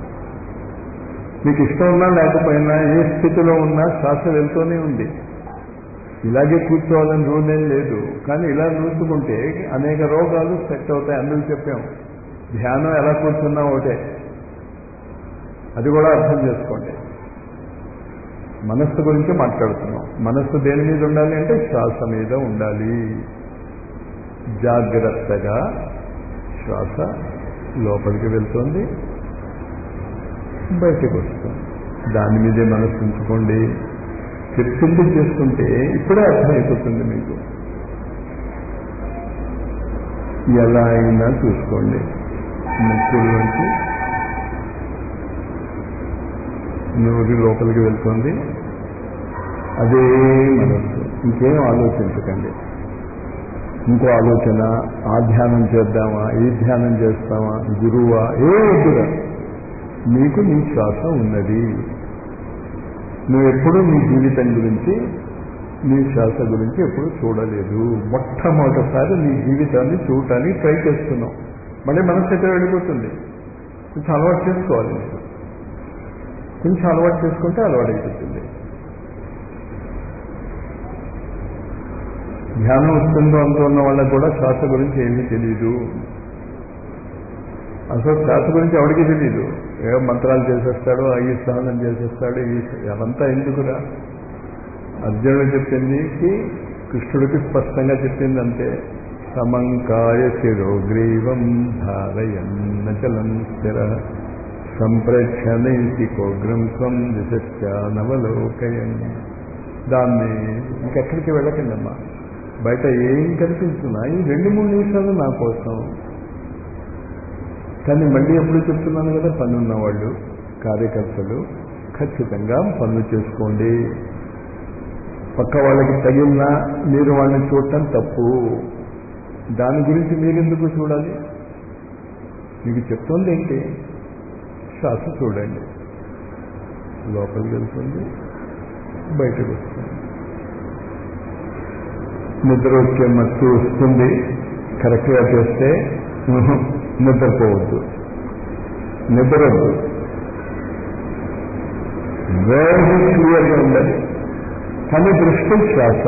మీకు ఇష్టం ఉన్నా లేకపోయినా ఏ స్థితిలో ఉన్నా శ్వాస వెళ్తూనే ఉంది ఇలాగే కూర్చోవాలని రూల్ ఏం లేదు కానీ ఇలా చూసుకుంటే అనేక రోగాలు సెట్ అవుతాయి అందుకు చెప్పాం ధ్యానం ఎలా కూర్చున్నా ఒకటే అది కూడా అర్థం చేసుకోండి మనస్సు గురించి మాట్లాడుతున్నాం మనస్సు దేని మీద ఉండాలి అంటే శ్వాస మీద ఉండాలి జాగ్రత్తగా శ్వాస లోపలికి వెళ్తుంది బయటకు వస్తుంది దాని మీదే మనస్సు ఉంచుకోండి చెప్పింది చేసుకుంటే ఇప్పుడే అర్థమైపోతుంది మీకు ఎలా అయినా చూసుకోండి ముక్కుల్లోంచి నోరు లోపలికి వెళ్తుంది అదే మనస్సు ఇంకేం ఆలోచించకండి ఇంకో ఆలోచన ఆ ధ్యానం చేద్దామా ఈ ధ్యానం చేస్తామా గురువా ఏ వద్దురా నీకు నీ శ్వాస ఉన్నది నువ్వు ఎప్పుడూ నీ జీవితం గురించి నీ శ్వాస గురించి ఎప్పుడు చూడలేదు మొట్టమొదటిసారి నీ జీవితాన్ని చూడటానికి ట్రై చేస్తున్నావు మళ్ళీ మనసు ఎక్కడ వెళ్ళిపోతుంది కొంచెం అలవాటు చేసుకోవాలి మీరు కొంచెం అలవాటు చేసుకుంటే అలవాటు అయిపోతుంది ధ్యానం వస్తుందో అనుకున్న వాళ్ళకు కూడా శ్వాస గురించి ఏమీ తెలియదు అసలు శ్వాస గురించి ఎవరికి తెలియదు ఏ మంత్రాలు చేసేస్తాడు ఈ స్నానం చేసేస్తాడు ఈ అవంతా ఎందుకురా అర్జునుడు చెప్పింది కృష్ణుడికి స్పష్టంగా చెప్పింది అంతే సమంకాయ శిరోగ్రీవం ధారయన్నచలం స్థిర సంప్రేక్షణైతి కోగ్రం స్వం దిశానవలోకయం దాన్ని ఇంకెక్కడికి వెళ్ళకండి అమ్మా బయట ఏం కనిపిస్తున్నా ఈ రెండు మూడు నిమిషాలు నా కోసం కానీ మళ్ళీ ఎప్పుడు చెప్తున్నాను కదా పనున్న వాళ్ళు కార్యకర్తలు ఖచ్చితంగా పనులు చేసుకోండి పక్క వాళ్ళకి తగిలినా మీరు వాళ్ళని చూడటం తప్పు దాని గురించి మీరెందుకు చూడాలి మీకు చెప్తోంది ఏంటి శ్వాస చూడండి లోపలికి వెళ్తుంది బయటకు వస్తుంది నిద్ర వచ్చే మత్తు వస్తుంది కరెక్ట్గా చేస్తే నిద్రపోవద్దు నిద్రవద్దు వెరీ క్లియర్గా ఉండాలి కానీ దృష్టి శ్వాస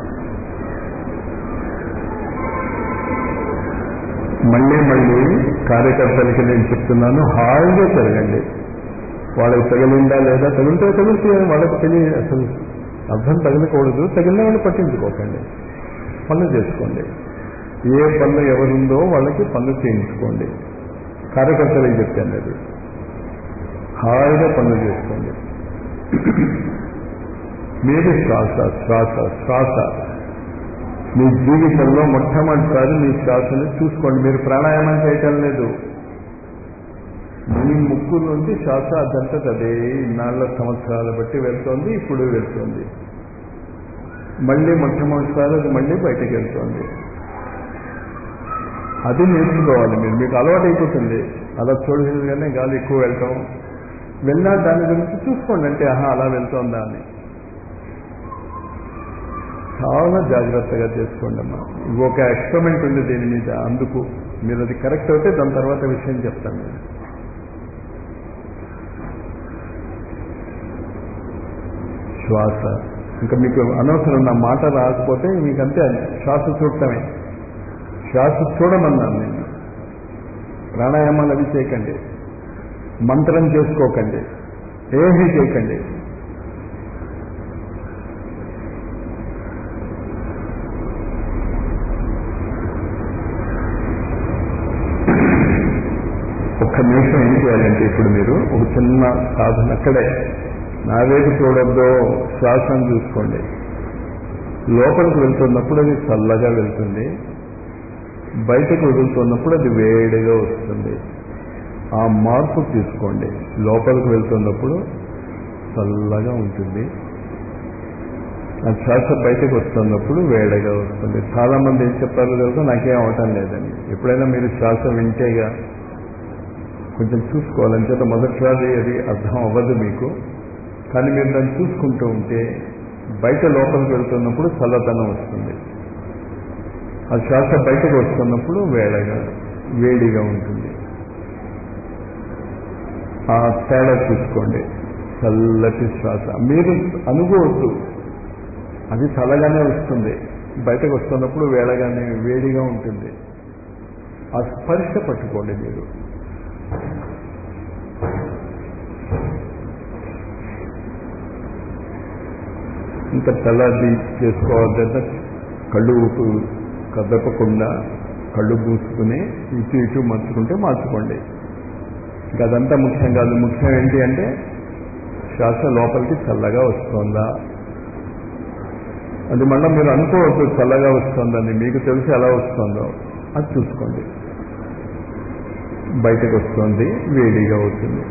మళ్ళీ మళ్ళీ కార్యకర్తలకి నేను చెప్తున్నాను హాయిగా తిరగండి వాళ్ళకి తగిలిందా లేదా తగిలితే తగిలితే వాళ్ళకి తెలియ అసలు అర్థం తగలకూడదు తగిలిన వాళ్ళు పట్టించుకోకండి పనులు చేసుకోండి ఏ పనులు ఎవరుందో వాళ్ళకి పనులు చేయించుకోండి కార్యకర్తలకు చెప్పాను అది హాయిగా పనులు చేసుకోండి మీరు శ్వాస శ్వాస శ్వాస మీ జీవితంలో మొట్టమొదటిసారి మీ శ్వాసను చూసుకోండి మీరు ప్రాణాయామం చేయటం లేదు మీ ముక్కు నుండి శ్వాస అదంతా అదే ఇన్నాళ్ళ సంవత్సరాలు బట్టి వెళ్తోంది ఇప్పుడు వెళ్తోంది మళ్ళీ మొట్టమొదటిసారి అది మళ్ళీ బయటకు వెళ్తోంది అది నేర్చుకోవాలి మీరు మీకు అలవాటు అయిపోతుంది అలా చూడగానే గాలి ఎక్కువ వెళ్తాం వెళ్ళినా దాని గురించి చూసుకోండి అంటే ఆహా అలా వెళ్తోందా అని చాలా జాగ్రత్తగా చేసుకోండి అమ్మా ఒక ఎక్స్పెరిమెంట్ ఉంది దీని మీద అందుకు మీరు అది కరెక్ట్ అయితే దాని తర్వాత విషయం చెప్తాను నేను శ్వాస ఇంకా మీకు అనవసరం నా మాట రాకపోతే మీకు అంతే శ్వాస చూడటమే శ్వాస చూడమన్నాను నేను ప్రాణాయామాలు అవి చేయకండి మంత్రం చేసుకోకండి ఏమీ చేయకండి ఒక్క నిమిషం ఏం చేయాలంటే ఇప్పుడు మీరు ఒక చిన్న సాధన అక్కడే నా వైపు చూడొద్దో శ్వాసను చూసుకోండి లోపలికి వెళ్తున్నప్పుడు అది చల్లగా వెళ్తుంది బయటకు వదులుతున్నప్పుడు అది వేడిగా వస్తుంది ఆ మార్పు తీసుకోండి లోపలికి వెళ్తున్నప్పుడు చల్లగా ఉంటుంది ఆ శ్వాస బయటకు వస్తున్నప్పుడు వేడిగా వస్తుంది చాలా మంది ఏం చెప్పారో తెలుసా నాకేం అవటం లేదని ఎప్పుడైనా మీరు శ్వాస వింటేగా కొంచెం చూసుకోవాలని చేత మొదటిసారి అది అర్థం అవ్వదు మీకు కానీ మీరు దాన్ని చూసుకుంటూ ఉంటే బయట లోపలికి వెళ్తున్నప్పుడు చల్లదనం వస్తుంది ఆ శ్వాస బయటకు వస్తున్నప్పుడు వేడగా వేడిగా ఉంటుంది ఆ తేడా చూసుకోండి చల్లటి శ్వాస మీరు అనుకోవద్దు అది చల్లగానే వస్తుంది బయటకు వస్తున్నప్పుడు వేడగానే వేడిగా ఉంటుంది ఆ స్పర్శ పట్టుకోండి మీరు ఇంకా తలది చేసుకోవాలంటే కళ్ళు ఊపు కదపకుండా కళ్ళు మూసుకుని ఇటు ఇటు మార్చుకుంటే మార్చుకోండి ఇంకా అదంతా ముఖ్యం కాదు ముఖ్యం ఏంటి అంటే శ్వాస లోపలికి చల్లగా వస్తుందా అది మళ్ళీ మీరు అనుకోవద్దు చల్లగా వస్తుందని మీకు తెలిసి ఎలా వస్తుందో అది చూసుకోండి బయటకు వస్తుంది వేడిగా అవుతుంది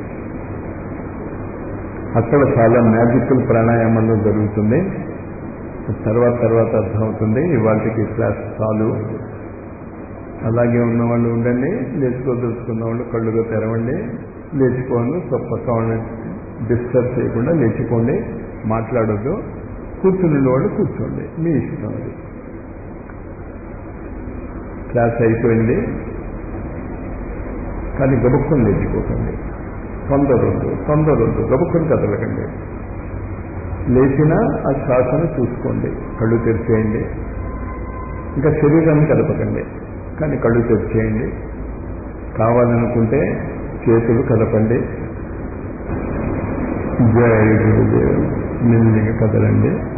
అక్కడ చాలా మ్యాజికల్ ప్రాణాయామాలు జరుగుతుంది తర్వాత తర్వాత అర్థమవుతుంది ఇవాళకి క్లాస్ చాలు అలాగే ఉన్నవాళ్ళు ఉండండి లేచుకోదలుచుకున్న వాళ్ళు కళ్ళుగా తెరవండి లేచిపోను పక్క డిస్టర్బ్ చేయకుండా లేచిపోండి మాట్లాడొద్దు కూర్చుని వాళ్ళు కూర్చోండి మీ ఇష్టం అది క్లాస్ అయిపోయింది కానీ గబుక్కుని లేచిపోకండి తొందరొద్దు తొందరొద్దు గబుక్కుని కదలకండి లేచిన ఆ శ్వాసను చూసుకోండి కళ్ళు తెరిచేయండి ఇంకా శరీరాన్ని కదపకండి కానీ కళ్ళు తెరిచేయండి కావాలనుకుంటే చేతులు కదపండి జయ గురుదేవ్ మెల్లిగా కదలండి